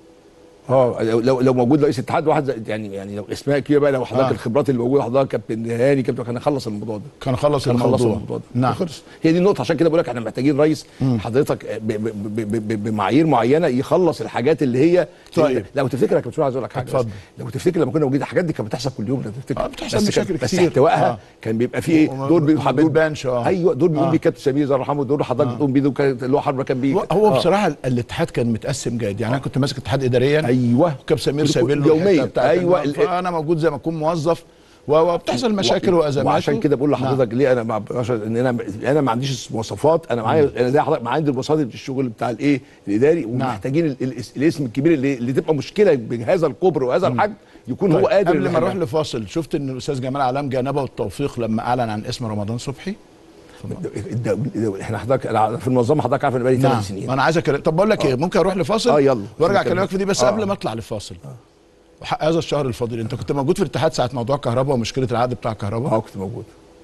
اه لو لو لو موجود رئيس اتحاد واحد زي- يعني يعني لو اسماء كبيره بقى لو حضرتك آه. آه. الخبرات اللي موجوده حضرتك كابتن هاني كابتن كان خلص الموضوع ده كان خلص كان خلص الموضوع الموضوع ده نعم خلص هي دي النقطه عشان كده بقول لك احنا محتاجين رئيس حضرتك ب- ب- ب- ب- ب- بمعايير معينه يخلص الحاجات اللي هي طيب. لو تفتكر يا كابتن عايز اقول لك حاجه بس. اتفضل. لو تفتكر لما كنا موجودين الحاجات دي كانت بتحصل كل يوم لو تفتكر آه، بتحصل بس مشاكل كان- بس كتير. احتوائها آه. كان بيبقى فيه ايه وما- دور بي- ما دور- بتبانش، آه. ايوه دور بيقوم آه. بيه كابتن سمير الله يرحمه دور حضرتك بتقوم بيه دور كان- اللي هو حرب كان بيه هو- هو آه. بصراحه الاتحاد كان متقسم جيد يعني انا كنت ماسك اتحاد اداريا ايوه وكاب سمير كل- سايبين له يومياً. الحتة بتاعت أيوة. الم- فانا موجود زي ما اكون موظف و- وبتحصل مشاكل وازمات وعشان كده بقول نعم. لحضرتك ليه انا مع عشان ان انا انا ما عنديش مواصفات انا معايا انا زي حضرتك ما عندي المصادر الشغل بتاع الايه الاداري ومحتاجين ال- ال- الاسم الكبير اللي, اللي تبقى مشكله بهذا الكبر وهذا الحجم يكون هو طيب، قادر قبل ما يحلها. اروح لفاصل شفت ان الاستاذ جمال علام جانبه التوفيق لما اعلن عن اسم رمضان صبحي الد- الد- احنا حضرتك أنا في المنظمه حضرتك عارف انا بقالي نعم ثلاث سنين ما انا عايز أكلم. طب بقول لك ايه ممكن اروح لفاصل آه، يلا. وارجع نكمل. اكلمك في دي بس آه. قبل ما اطلع لفاصل وحق هذا الشهر الفضيل انت كنت موجود في الاتحاد ساعه موضوع كهرباء ومشكله العقد بتاع كهرباء اه كنت موجود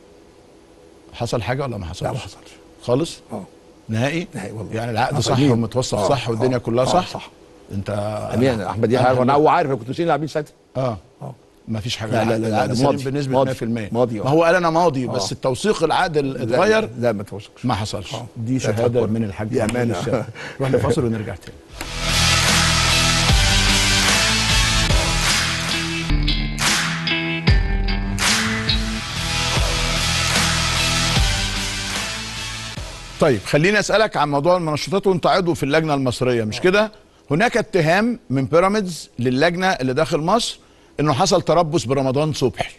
حصل حاجه ولا ما حصلش لا ما حصلش خالص اه نهائي نهائي والله. يعني العقد آه، صح أمين. ومتوثق آه، صح والدنيا آه، كلها آه، صح صح. انت امين احمد يحيى أنا انا هو عارف انا كنت مسؤول لاعبين ساعتها اه اه ما فيش حاجه لا، لا، لا، العقد لا، سليم ماضي. بنسبه ماضي. 100% ماضي، آه. ما هو قال انا ماضي بس آه. التوثيق العقد ال- لا، اتغير لا ما توثقش ما حصلش آه. دي لا شهاده تفكر. من الحاج دي محمود أمانة. الشاذلي. نروح لفاصل ونرجع تاني طيب خليني اسالك عن موضوع المنشطات وانت عضو في اللجنه المصريه مش كده هناك اتهام من بيراميدز للجنه اللي داخل مصر انه حصل تربص برمضان صبحي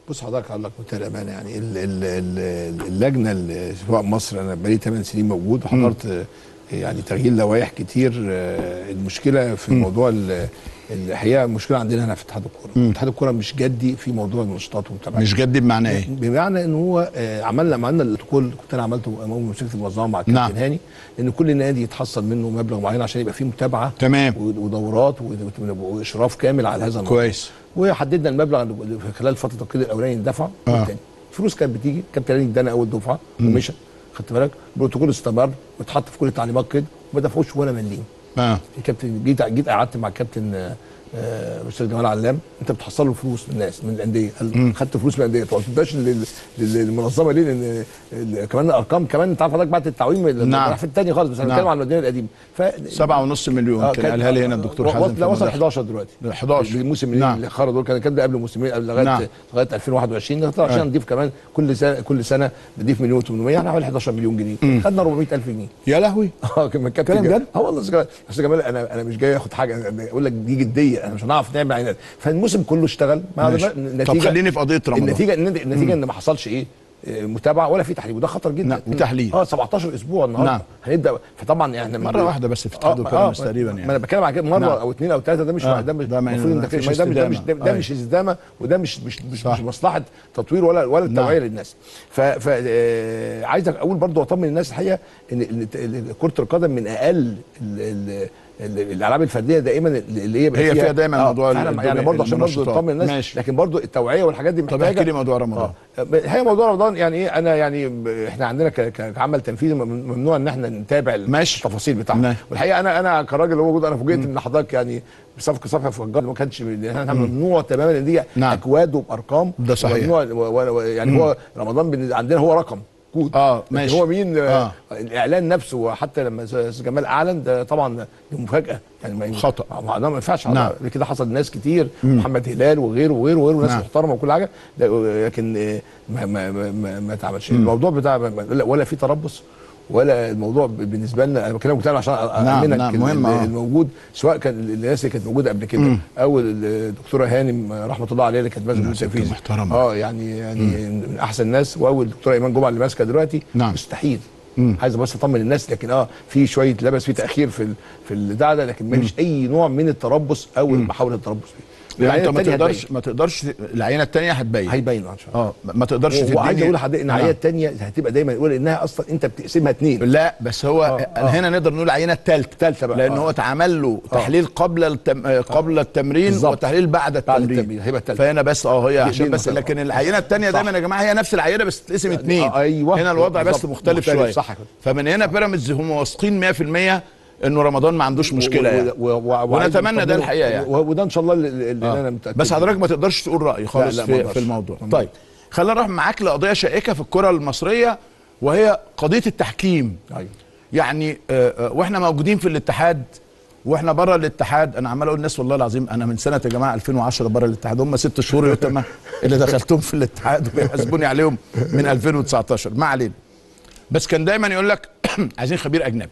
بص حضرتك هقول لك بكل امانه يعني ال ال ال اللجنه ال- سواء مصر انا بقالي 8 سنين موجود وحضرت آه، يعني تغيير لوائح كتير آه، المشكله في موضوع ال- الحقيقه المشكله عندنا هنا في اتحاد الكوره اتحاد الكوره مش جدي في موضوع النشاطات والمتابعه مش جدي بمعنى ايه؟ بمعنى ان هو آه، عملنا عملنا البروتوكول كنت انا عملته امام مسكت المنظمه مع الكابتن نعم. هاني ان كل نادي يتحصل منه مبلغ معين عشان يبقى فيه متابعه تمام. و- ودورات و- واشراف كامل على هذا الموضوع كويس وحددنا المبلغ اللي في خلال فتره التقييد الاولاني دفع آه. والتاني الفلوس كانت بتيجي كابتن هاني ادانا اول دفعه ومشى خدت بالك البروتوكول استمر واتحط في كل التعليمات كده وما دفعوش ولا مليم اه الكابتن جيت جيت قعدت مع الكابتن آه، آه، استاذ جمال علام انت بتحصل له فلوس من الناس من الانديه قال خدت فلوس من الانديه طب ما تداش لل- لل- للمنظمه ليه لان ال- كمان الارقام كمان انت عارف حضرتك بعد التعويم نعم. راح في الثاني خالص بس انا نعم. بتكلم عن المدينه القديمه ف سبعة ونص مليون آه، كان كان- قالها لي هنا الدكتور و- حازم لا وصل في 11 دلوقتي 11 الموسم نعم. اللي خرج دول كان الكلام ده قبل الموسمين قبل لغايه نعم. لغايه 2021 لغايه عشان نضيف كمان كل سنه كل سنه نضيف مليون 800 يعني حوالي 11 مليون جنيه خدنا 400000 جنيه يا لهوي اه كان كابتن كلام جمال جد؟ اه والله أستاذ جمال استاذ جمال انا انا مش جاي اخد حاجه أنا اقول لك دي جديه انا مش هنعرف نعمل عينات فالموسم كله اشتغل مع ماشي. النتيجه طب خليني في قضيه رمضان النتيجه النتيجه, النتيجة ان ما حصلش ايه آه، متابعه ولا في تحليل وده خطر جدا نعم، وتحليل. اه 17 اسبوع النهارده نعم. هنبدا فطبعا احنا مره واحده بس في اتحاد الكوره تقريبا ما انا يعني بتكلم عن كده مره نعم. او اثنين او ثلاثه ده مش آه، ده مش ده ما- المفروض ما انت فيش ما ده مش ده مش ده, استدامة. ده أيوة. مش استدامه وده مش مش مش, صح. مش مصلحه تطوير ولا ولا التوعيه نعم. للناس ف, ف آه، عايزك اقول برضو اطمن الناس الحقيقه ان ال- ال- كره القدم من اقل ال- ال- ال- الالعاب الفرديه دائما اللي هي بقى هي فيها دايما موضوع فعلا ال- يعني برضه عشان برضه المنشطات. نطمن الناس ماشي. لكن برضه التوعيه والحاجات دي طب محتاجه احكي لي موضوع رمضان اه هي موضوع رمضان يعني ايه انا يعني ب- احنا عندنا ك- ك- كعمل تنفيذي مم- ممنوع ان احنا نتابع ماشي. التفاصيل بتاعها ماشي. والحقيقه انا انا كراجل اللي هو موجود انا فوجئت ان حضرتك يعني صفقه صفحه في الجار ما كانش احنا ممنوع تماما ان دي نعم. اكواد وبارقام ده صحيح. ممنوع و- و- و- يعني هو رمضان بالن- عندنا هو رقم كود آه، لكن ماشي. هو مين آه. آه. الاعلان نفسه وحتى لما استاذ جمال اعلن ده طبعا دي مفاجاه يعني ما خطأ. ما ده ما ينفعش نعم. قبل كده حصل ناس كتير محمد هلال وغيره وغيره وغيره وناس نعم. محترمه وكل حاجه لا- لكن آه، ما ما ما, ما, ما اتعملش الموضوع بتاع ما- ما- لا- ولا في تربص ولا الموضوع ب- بالنسبه لنا انا بكلمك تاني عشان نعم، امنك نعم، ال- مهم، ال- آه. الموجود سواء كان الناس اللي كانت موجوده قبل كده او الدكتوره هانم رحمه الله عليها اللي كانت ماسكه نعم، ست التنفيذي محترمة. اه يعني يعني من احسن الناس واول الدكتوره ايمان جمعه اللي ماسكه دلوقتي نعم. مستحيل عايز بس اطمن الناس لكن اه في شويه لبس في تاخير في ال- في البتاع ده لكن ما فيش اي نوع من التربص او محاوله التربص فيه يعني انت ما التانية تقدرش ما تقدرش العينه الثانيه هتبين هيبين ان شاء الله اه ما تقدرش وعايز تديني- اقول لحضرتك ان العينه الثانيه هتبقى دايما يقول انها اصلا انت بتقسمها اثنين لا بس هو آه. هنا نقدر نقول العينه الثالثه التالتة بقى، لان آه. هو اتعمل له تحليل قبل التم... آه، قبل التمرين بالظبط. وتحليل بعد التمرين, التمرين، هيبقى التالتة. فهنا بس اه هي عشان دي بس المسألة. لكن العينه الثانيه صح. دايما يا جماعه هي نفس العينه بس تتقسم اثنين آه، أيوة. هنا الوضع بس بالظبط. مختلف, مختلف، شويه صح كده. فمن هنا بيراميدز هم واثقين 100% انه رمضان ما عندوش مشكله يعني و- و- و- وعايز ونتمنى ده نطمنه. الحقيقه يعني و- وده ان شاء الله اللي اللي آه. انا متاكد بس حضرتك ما تقدرش تقول راي خالص لا، ما في, أقدرش. في الموضوع ما طيب خلينا نروح معاك لقضيه شائكه في الكره المصريه وهي قضيه التحكيم ايوه يعني آه، آه، واحنا موجودين في الاتحاد واحنا بره الاتحاد انا عمال اقول للناس والله العظيم انا من سنه يا جماعه 2010 بره الاتحاد هم ست شهور يتم اللي دخلتهم في الاتحاد ويحاسبوني عليهم من 2019 ما علينا بس كان دايما يقول لك عايزين خبير اجنبي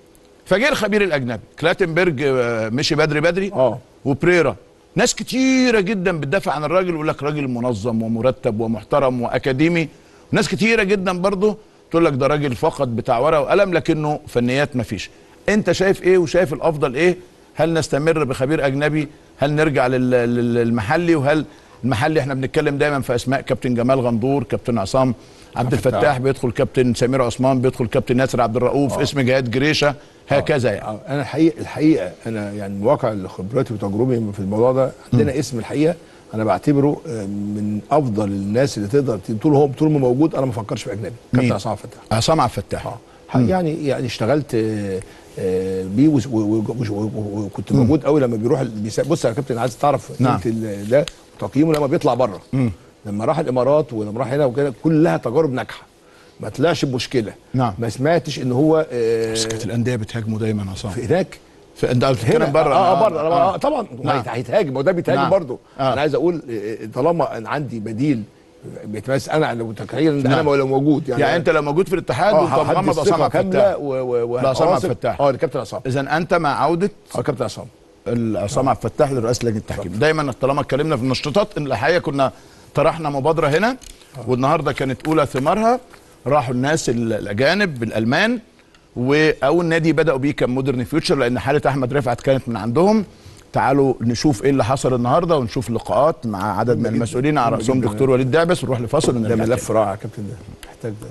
فجه الخبير الاجنبي كلاتنبرج آه، مشي بدري بدري اه وبريرا ناس كتيرة جدا بتدافع عن الراجل ويقول لك راجل منظم ومرتب ومحترم واكاديمي ناس كتيرة جدا برضه تقول لك ده راجل فقط بتاع ورقة وقلم لكنه فنيات مفيش انت شايف ايه وشايف الافضل ايه هل نستمر بخبير اجنبي هل نرجع لل- لل- للمحلي وهل المحلي احنا بنتكلم دايما في اسماء كابتن جمال غندور كابتن عصام عبد الفتاح بيدخل كابتن سمير عثمان بيدخل كابتن ياسر عبد الرؤوف اسم جهاد جريشه هكذا يعني آه، انا الحقيقه الحقيقه انا يعني من واقع خبراتي وتجربي في الموضوع ده عندنا اسم الحقيقه انا بعتبره آه، من افضل الناس اللي تقدر ت- طول هو طول ما موجود انا ما بفكرش في اجنبي مين؟ كابتن عصام فتاح عصام عبد الفتاح اه يعني يعني اشتغلت آه، آه، بيه وس- و- و- و- و- وكنت موجود قوي لما بيروح ال- بيسا- بص يا كابتن عايز تعرف نعم. قيمة ال- ده تقييمه لما بيطلع بره لما راح الامارات ولما راح هنا وكده كلها تجارب ناجحه ما طلعش بمشكله نعم. ما سمعتش ان هو آه، بس كانت الانديه بتهاجمه دايما عصام في هناك في انت بتتكلم هنا بره اه, آه بره آه. آه طبعا نعم. نعم. هيتهاجم وده بيتهاجم نعم. برضه آه. انا عايز اقول آه، طالما انا عندي بديل بيتميز انا لو تخيل نعم. انا لو موجود يعني, يعني انت لو موجود في الاتحاد اه وانت هدي محمد الثقة عصام عبد كامله الفتاح و و و لا، عصام عبد وعاصم- الفتاح. اه الكابتن عصام اذا انت مع عوده اه الكابتن عصام عصام عبد الفتاح لرئاسه لجنه التحكيم دايما طالما اتكلمنا في النشاطات ان الحقيقه كنا اقترحنا مبادره هنا والنهارده كانت اولى ثمارها راحوا الناس ال- الاجانب الالمان واول نادي بداوا بيه كان مودرن فيوتشر لان حاله احمد رفعت كانت من عندهم تعالوا نشوف ايه اللي حصل النهارده ونشوف لقاءات مع عدد من جدا. المسؤولين على مهم راسهم جدا. دكتور وليد دعبس ونروح لفاصل ده ونرجع تاني. ملف رائع يا كابتن ده محتاج ده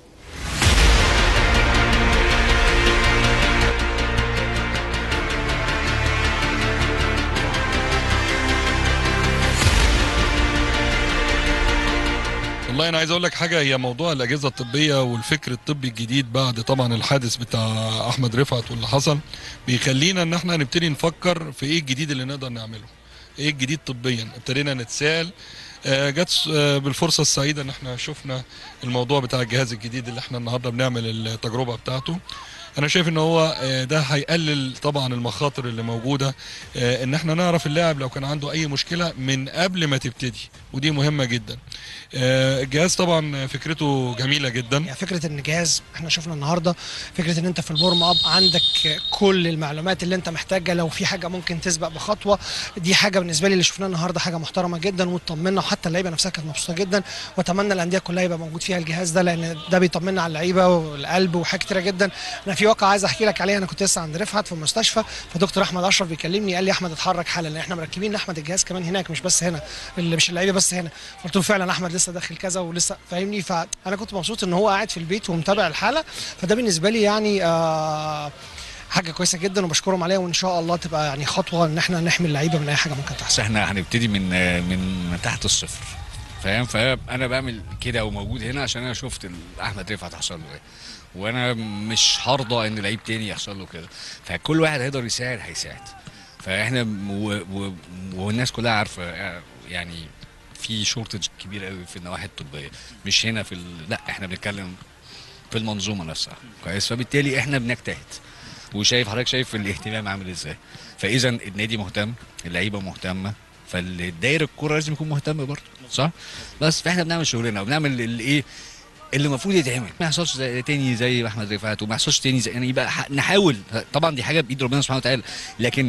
والله انا عايز اقول لك حاجه هي موضوع الاجهزه الطبيه والفكر الطبي الجديد بعد طبعا الحادث بتاع احمد رفعت واللي حصل بيخلينا ان احنا نبتدي نفكر في ايه الجديد اللي نقدر نعمله ايه الجديد طبيا ابتدينا نتساءل آه، جت آه، بالفرصه السعيده ان احنا شفنا الموضوع بتاع الجهاز الجديد اللي احنا النهارده بنعمل التجربه بتاعته انا شايف ان هو آه، ده هيقلل طبعا المخاطر اللي موجوده آه، ان احنا نعرف اللاعب لو كان عنده اي مشكله من قبل ما تبتدي ودي مهمه جدا آه، الجهاز طبعا فكرته جميله جدا يعني فكره ان جهاز احنا شفنا النهارده فكره ان انت في الورم اب عندك كل المعلومات اللي انت محتاجها لو في حاجه ممكن تسبق بخطوه دي حاجه بالنسبه لي اللي شفناها النهارده حاجه محترمه جدا وطمنا وحتى اللعيبه نفسها كانت مبسوطه جدا واتمنى الانديه كلها يبقى موجود فيها الجهاز ده لان ده بيطمنا على اللعيبه والقلب وحاجات كتيره جدا انا في واقعه عايز احكي لك عليها انا كنت لسه عند رفعت في المستشفى فدكتور احمد اشرف بيكلمني قال لي احمد اتحرك حالا لان احنا مركبين لاحمد الجهاز كمان هناك مش بس هنا اللي مش اللعيبه بس هنا قلت له فعلا احمد لسه داخل كذا ولسه فاهمني فانا كنت مبسوط ان هو قاعد في البيت ومتابع الحاله فده بالنسبه لي يعني آه حاجه كويسه جدا وبشكرهم عليها وان شاء الله تبقى يعني خطوه ان احنا نحمي اللعيبه من اي حاجه ممكن بس تحصل احنا هنبتدي من من تحت الصفر فاهم فانا بعمل كده وموجود هنا عشان انا شفت ال- احمد رفعت حصل له ايه وانا مش هرضى ان لعيب تاني يحصل له كده فكل واحد هيقدر يساعد هيساعد فاحنا و و والناس كلها عارفه يعني في شورتج كبير قوي في النواحي الطبيه مش هنا في ال... لا احنا بنتكلم في المنظومه نفسها كويس فبالتالي احنا بنجتهد وشايف حضرتك شايف الاهتمام عامل ازاي فاذا النادي مهتم اللعيبه مهتمه فالداير الكوره لازم يكون مهتم برضه صح بس فاحنا بنعمل شغلنا وبنعمل الايه اللي المفروض يتعمل ما يحصلش زي تاني زي احمد رفعت وما يحصلش تاني زي يعني يبقى ح- نحاول طبعا دي حاجه بايد ربنا سبحانه وتعالى لكن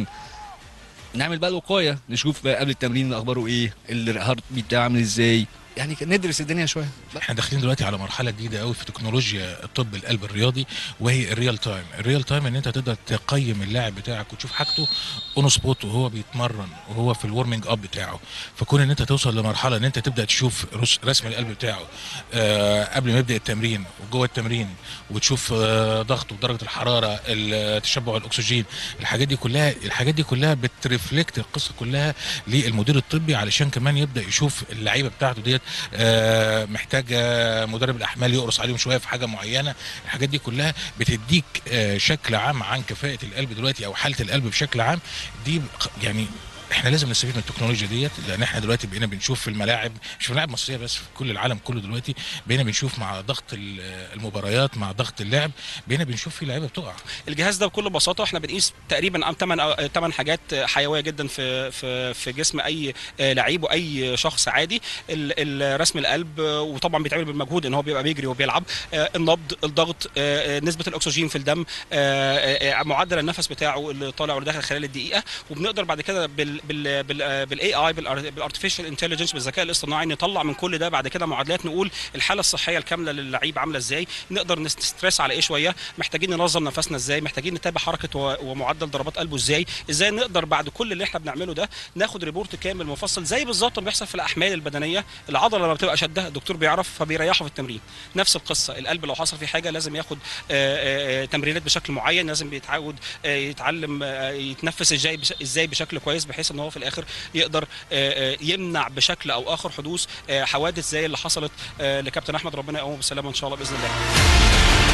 نعمل بقى الوقايه نشوف بقى قبل التمرين اخباره ايه الهارت بيت بتاعه عامل ازاي يعني ندرس الدنيا شويه احنا داخلين دلوقتي على مرحله جديده قوي في تكنولوجيا الطب القلب الرياضي وهي الريال تايم الريال تايم ان انت تقدر تقيم اللاعب بتاعك وتشوف حاجته اون سبوت وهو بيتمرن وهو في الورمنج اب بتاعه فكون ان انت توصل لمرحله ان انت تبدا تشوف رس- رسم القلب بتاعه آه قبل ما يبدا التمرين وجوه التمرين وتشوف آه ضغطه ودرجه الحراره ال- تشبع الاكسجين الحاجات دي كلها الحاجات دي كلها بترفلكت القصه كلها للمدير الطبي علشان كمان يبدا يشوف اللعيبه بتاعته ديت آه، محتاجه مدرب الاحمال يقرص عليهم شويه في حاجه معينه الحاجات دي كلها بتديك آه، شكل عام عن كفاءه القلب دلوقتي او حاله القلب بشكل عام دي يعني احنا لازم نستفيد من التكنولوجيا ديت لان احنا دلوقتي بقينا بنشوف في الملاعب مش في الملاعب المصريه بس في كل العالم كله دلوقتي بقينا بنشوف مع ضغط ال- المباريات مع ضغط اللعب بقينا بنشوف في لعيبه بتقع الجهاز ده بكل بساطه احنا بنقيس تقريبا ثمان ثمان حاجات حيويه جدا في في في جسم اي لعيب واي شخص عادي ال- ال- رسم القلب وطبعا بيتعمل بالمجهود ان هو بيبقى بيجري وبيلعب آه، النبض الضغط آه، نسبه الاكسجين في الدم آه، آه، معدل النفس بتاعه اللي طالع واللي داخل خلال الدقيقه وبنقدر بعد كده بال بال بال بالاي اي بالارتفيشال انتليجنس بالذكاء الاصطناعي نطلع من كل ده بعد كده معادلات نقول الحاله الصحيه الكامله للعيب عامله ازاي نقدر نستريس على ايه شويه محتاجين ننظم نفسنا ازاي محتاجين نتابع حركه و- ومعدل ضربات قلبه ازاي ازاي نقدر بعد كل اللي احنا بنعمله ده ناخد ريبورت كامل مفصل زي بالظبط ما بيحصل في الاحمال البدنيه العضله لما بتبقى شدها الدكتور بيعرف فبيريحه في التمرين نفس القصه القلب لو حصل فيه حاجه لازم ياخد آه، آه، تمرينات بشكل معين لازم بيتعود آه، يتعلم آه، يتنفس ازاي بش- ازاي بشكل كويس بحيث ان هو في الاخر يقدر آه، آه، يمنع بشكل او اخر حدوث آه، حوادث زي اللي حصلت آه، لكابتن احمد ربنا يقومه بالسلامه ان شاء الله باذن الله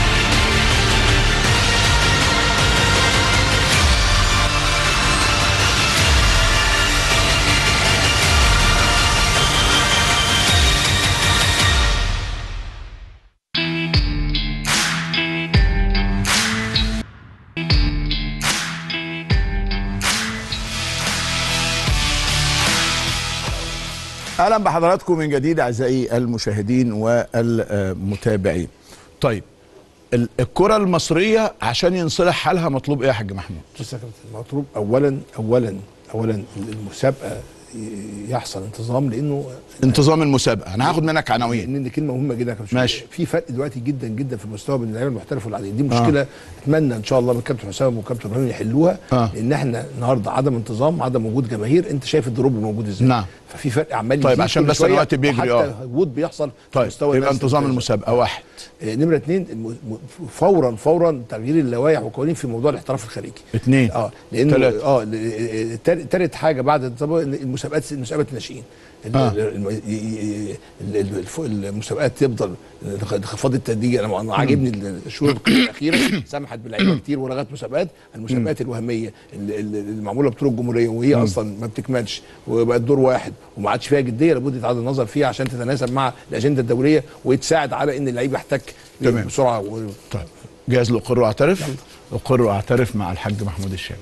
اهلا بحضراتكم من جديد اعزائي المشاهدين والمتابعين. طيب ال- الكره المصريه عشان ينصلح حالها مطلوب ايه يا حاج محمود؟ بص يا كابتن مطلوب اولا اولا اولا المسابقه ي- يحصل انتظام لانه انتظام المسابقه انا هاخد منك عناوين لان دي كلمه مهمه جدا يا كابتن ماشي. شوقي. في فرق دلوقتي جدا جدا في المستوى بين اللعيبه المحترفه والعاديين دي مشكله اتمنى ان شاء الله من كابتن حسام وكابتن ابراهيم يحلوها آه. لان احنا النهارده عدم انتظام عدم وجود جماهير انت شايف الدروب موجود ازاي نعم. ففي فرق عمال طيب، يزيد عشان كل بس شوية، الوقت بيجري، وحتى آه. وجود بيحصل في طيب مستوى يبقى الناس انتظام اللي- المسابقه واحد آه، نمره اثنين الم- م- فورا فورا تغيير اللوائح والقوانين في موضوع الاحتراف الخارجي اتنين. اه لانه تلاتة. اه ل- آه، تال- تالت حاجه بعد الانتظام المسابقات مسابقات الناشئين ال- آه. ال- الم- ي- ي- ال- ال- الف- المسابقات تفضل انخفاض التدريجي انا أنا عاجبني الشهور الاخيره سمحت بلعيبه كتير ولغت مسابقات المسابقات الوهميه اللي اللي المعموله بطوله الجمهوريه وهي اصلا ما بتكملش وبقت دور واحد وما عادش فيها جديه لابد يتعاد النظر فيها عشان تتناسب مع الاجنده الدوليه وتساعد على ان اللعيب يحتك تمام. بسرعه و... طيب جاهز لاقر واعترف اقر واعترف مع الحاج محمود الشامي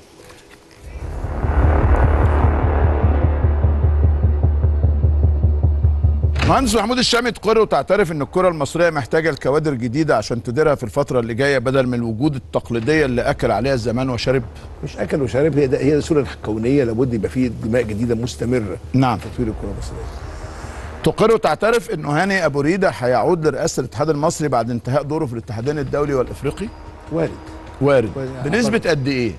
مهندس محمود الشامي تقر وتعترف ان الكره المصريه محتاجه الكوادر جديده عشان تديرها في الفتره اللي جايه بدل من الوجود التقليديه اللي اكل عليها الزمان وشرب مش اكل وشارب هي ده هي الصوره الكونيه لابد يبقى فيه دماء جديده مستمره نعم. في تطوير الكره المصريه تقر وتعترف انه هاني ابو ريده هيعود لرئاسه الاتحاد المصري بعد انتهاء دوره في الاتحادين الدولي والافريقي وارد وارد وارد. بنسبه قد ايه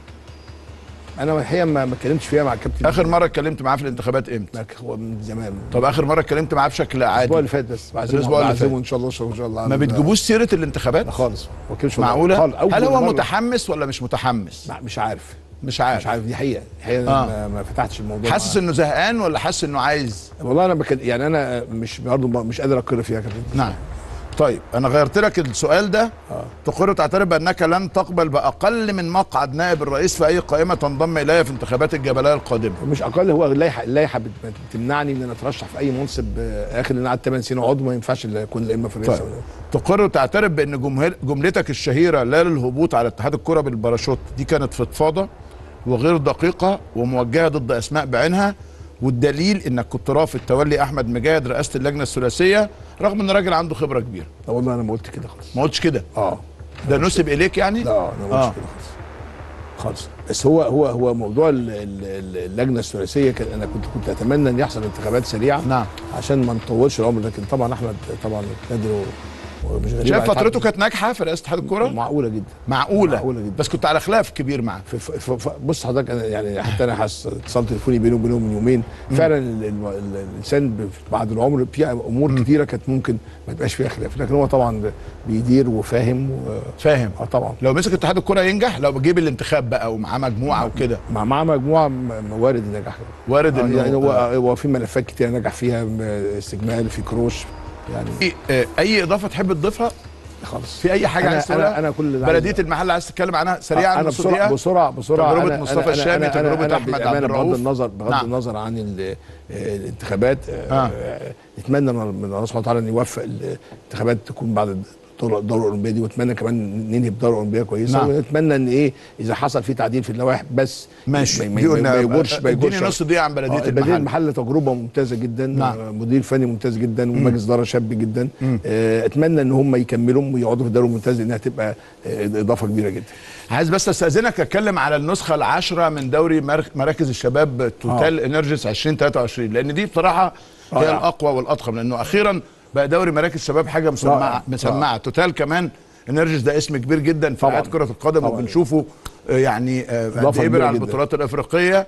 انا الحقيقه ما ما اتكلمتش فيها مع الكابتن اخر مره اتكلمت معاه في الانتخابات امتى ما هو من زمان طب اخر مره اتكلمت معاه بشكل عادي الاسبوع اللي فات بس بعزمه الأسبوع اللي بعزمه فات. ان شاء الله ان شاء الله ما بتجيبوش سيره الانتخابات لا خالص ما بتكلمش معقوله خالص. أول هل هو مرة. متحمس ولا مش متحمس لا، مش عارف مش عارف مش عارف دي حقيقه الحقيقه آه. آه. ما, ما فتحتش الموضوع حاسس معاه. انه زهقان ولا حاسس انه عايز والله انا بكد... يعني انا مش برضه مش قادر اقر فيها يا كابتن نعم طيب انا غيرت لك السؤال ده آه. تقر وتعترف بانك لن تقبل باقل من مقعد نائب الرئيس في اي قائمه تنضم اليها في انتخابات الجبليه القادمه مش اقل هو اللائحه اللائحه بت- بتمنعني ان انا اترشح في اي منصب آه، اخر ان انا قعدت 8 سنين عضو ما ينفعش إلا اكون لا اما في الرئاسه طيب ولا تقر وتعترف بان جمهور جملتك الشهيره لا للهبوط على اتحاد الكره بالباراشوت دي كانت فضفاضه وغير دقيقه وموجهه ضد اسماء بعينها والدليل انك كنت رافض تولي احمد مجاهد رئاسه اللجنه الثلاثيه رغم ان الراجل عنده خبره كبيره لا والله انا ما قلت كده خالص ما قلتش كده اه ده نسب اليك يعني لا انا ما قلتش آه. كده خالص خالص بس هو هو هو موضوع ال- ال- ال- اللجنه الثلاثيه كان انا كنت كنت اتمنى ان يحصل انتخابات سريعه نعم. عشان ما نطولش العمر لكن طبعا احمد طبعا قادر و- ومش غريب شايف على فترته الحاج. كانت ناجحه في رئاسه اتحاد الكوره معقوله جدا معقوله معقولة جدا. بس كنت على خلاف كبير معاه ف- ف- ف- بص حضرتك انا يعني حتى انا حاسس اتصال تليفوني بينه وبينهم من يومين فعلا ال- ال- ال- الانسان ب- بعد العمر في امور كتيره كانت ممكن ما تبقاش فيها خلاف لكن هو طبعا بيدير وفاهم و... فاهم اه طبعا لو مسك اتحاد الكوره ينجح لو بجيب الانتخاب بقى ومعاه مجموعه وكده مع مع مجموعه م- م- وارد النجاح وارد آه انه يعني هو آه، هو في ملفات كتير نجح فيها م- استجمال في كروش يعني في آه، اي اضافه تحب تضيفها خالص في اي حاجه أنا- عايز أنا- تقولها أنا كل اللي عايز- بلديه المحل عايز تتكلم عنها سريعا انا نص بسرعه دقيقة؟ بسرعه بسرعه تجربة أنا- مصطفى أنا- الشامي، أنا- تجربة أنا أحمد عبد بأمانة الرؤوف. بغض النظر بغض نعم. النظر عن ال- آه، الانتخابات آه، آه. آه، نتمنى من الله سبحانه وتعالى ان يوفق الانتخابات تكون بعد الدوره الدوره الاولمبيه دي واتمنى كمان ننهي بدوره اولمبيه كويسه نعم. ونتمنى ان ايه اذا حصل في تعديل في اللوائح بس ماشي ما- دي ما- قلنا ما يجورش ما اديني يجورش نص دقيقه عن بلديه آه، بلديه المحل المحل تجربه ممتازه جدا نعم. آه، مدير فني ممتاز جدا ومجلس اداره شاب جدا آه، اتمنى ان هم يكملوا ويقعدوا في الدوري الممتاز لانها تبقى آه، اضافه كبيره جدا عايز بس استاذنك اتكلم على النسخه العاشره من دوري مر- مراكز الشباب توتال انرجيس 2023 لان دي بصراحه هي رائع. الاقوى والاضخم لانه اخيرا بقى دوري مراكز الشباب حاجه مسمعه رائع. مسمعه توتال كمان انرجيس ده اسم كبير جدا في طبعاً. حياه كره القدم طبعاً. وبنشوفه آه، يعني آه، قد إضافة ايه كبيرة على جداً. البطولات الافريقيه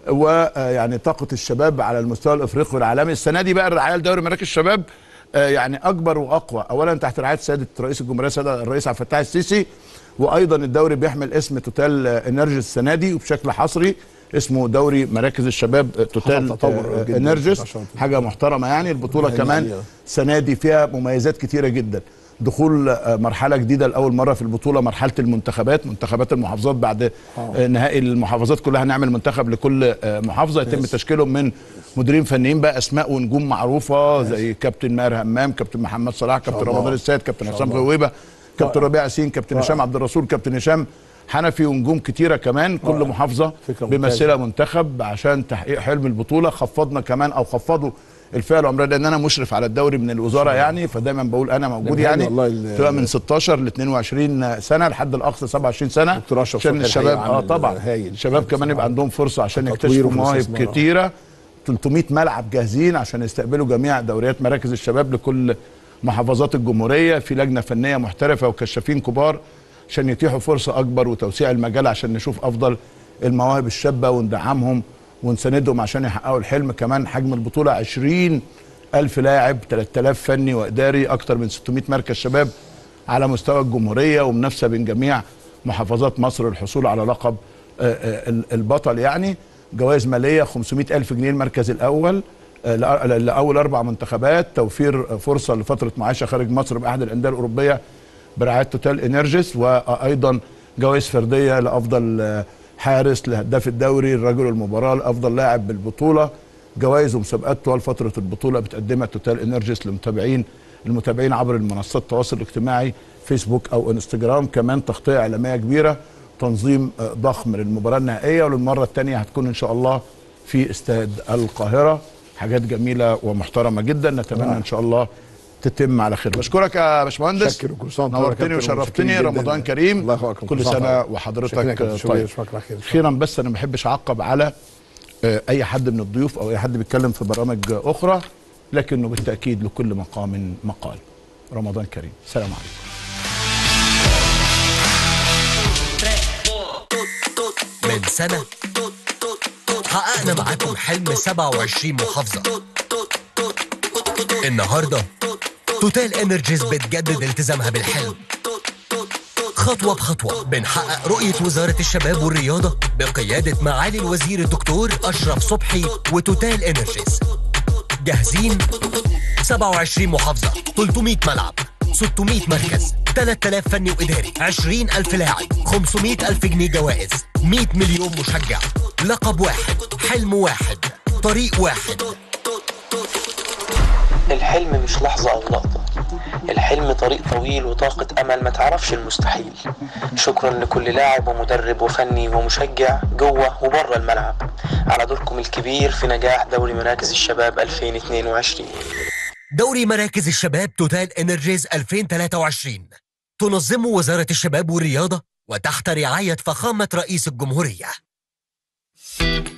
ويعني طاقه الشباب على المستوى الافريقي والعالمي السنه دي بقى الرعايه لدوري مراكز الشباب آه، يعني اكبر واقوى اولا تحت رعايه سياده رئيس الجمهوريه سياده الرئيس عبد الفتاح السيسي وايضا الدوري بيحمل اسم توتال آه، انرجيس السنه دي وبشكل حصري اسمه دوري مراكز الشباب آه، توتال تطور آه، جداً. انرجيس ما شاء الله. حاجه محترمه يعني البطوله يعني كمان يعني- السنه دي فيها مميزات كتيره جدا دخول آه، مرحله جديده لاول مره في البطوله مرحله المنتخبات منتخبات المحافظات بعد آه، نهائي المحافظات كلها هنعمل منتخب لكل آه، محافظه يتم تشكيلهم من مديرين فنيين بقى اسماء ونجوم معروفه زي كابتن ماهر همام كابتن محمد صلاح كابتن الله. رمضان السيد كابتن شاء حسام الله. غويبه كابتن ربيع ياسين كابتن رائع. هشام عبد الرسول كابتن هشام حنفي ونجوم كتيره كمان كل رائع. محافظه فكرة ممتازة. بيمثلها منتخب عشان تحقيق حلم البطوله خفضنا كمان او خفضوا الفئه العمريه لان انا مشرف على الدوري من الوزاره يعني فدايما بقول انا موجود لا، يعني والله ال- تبقى من 16 ل 22 سنه لحد الاقصى 27 سنه دكتور أشرف عشان صبحي الشباب الحقيقة اه عامل طبعا هايل. الشباب كمان يبقى عندهم فرصه عشان تطويره يكتشفوا في مواهب الاستثمار. كتيره 300 ملعب جاهزين عشان يستقبلوا جميع دوريات مراكز الشباب لكل محافظات الجمهوريه في لجنه فنيه محترفه وكشافين كبار عشان يتيحوا فرصه اكبر وتوسيع المجال عشان نشوف افضل المواهب الشابه وندعمهم ونساندهم عشان يحققوا الحلم كمان حجم البطوله 20 ألف لاعب 3000 فني وإداري أكثر من 600 مركز شباب على مستوى الجمهورية ومنافسة بين جميع محافظات مصر للحصول على لقب آه، آه، ال- البطل يعني جوائز مالية 500 ألف جنيه المركز الأول آه، لأ- لأول أربع منتخبات توفير آه، فرصة لفترة معيشة خارج مصر بأحد الأندية الأوروبية برعاية توتال إنرجيس وأيضا جوائز فردية لأفضل آه، حارس لهداف الدوري الرجل المباراة لأفضل لاعب بالبطولة جوائز ومسابقات طوال فترة البطولة بتقدمها توتال انرجيس للمتابعين المتابعين عبر المنصات التواصل الاجتماعي فيسبوك او انستجرام كمان تغطية اعلامية كبيرة تنظيم آه، ضخم للمباراة النهائية وللمرة الثانية هتكون ان شاء الله في استاد القاهرة حاجات جميلة ومحترمة جدا نتمنى ان شاء الله تتم على خير بشكرك يا باشمهندس شكر وكل سنة وأنت طيب يا نورتني كابتن، وشرفتني ومتشكرين رمضان جداً. كريم الله يخليك. كل سنة سنة وأنت وحضرتك شكراً يا كابتن شوقي، طيب أشوفك على خير. اخيرا بس انا ما بحبش اعقب على آه، اي حد من الضيوف او اي حد بيتكلم في برامج اخرى لكنه بالتاكيد لكل مقام مقال رمضان كريم سلام عليكم من سنة حققنا معاكم حلم 27 محافظة النهاردة توتال انرجيز بتجدد التزامها بالحلم خطوة بخطوة بنحقق رؤية وزارة الشباب والرياضة بقيادة معالي الوزير الدكتور أشرف صبحي وتوتال انرجيز جاهزين 27 محافظة 300 ملعب 600 مركز 3000 فني وإداري 20 ألف لاعب 500 ألف جنيه جوائز 100 مليون مشجع لقب واحد حلم واحد طريق واحد الحلم مش لحظة أو لقطة الحلم طريق طويل وطاقة أمل ما تعرفش المستحيل شكرا لكل لاعب ومدرب وفني ومشجع جوه وبره الملعب على دوركم الكبير في نجاح دوري مراكز الشباب 2022 دوري مراكز الشباب توتال انرجيز 2023 تنظمه وزارة الشباب والرياضة وتحت رعاية فخامة رئيس الجمهورية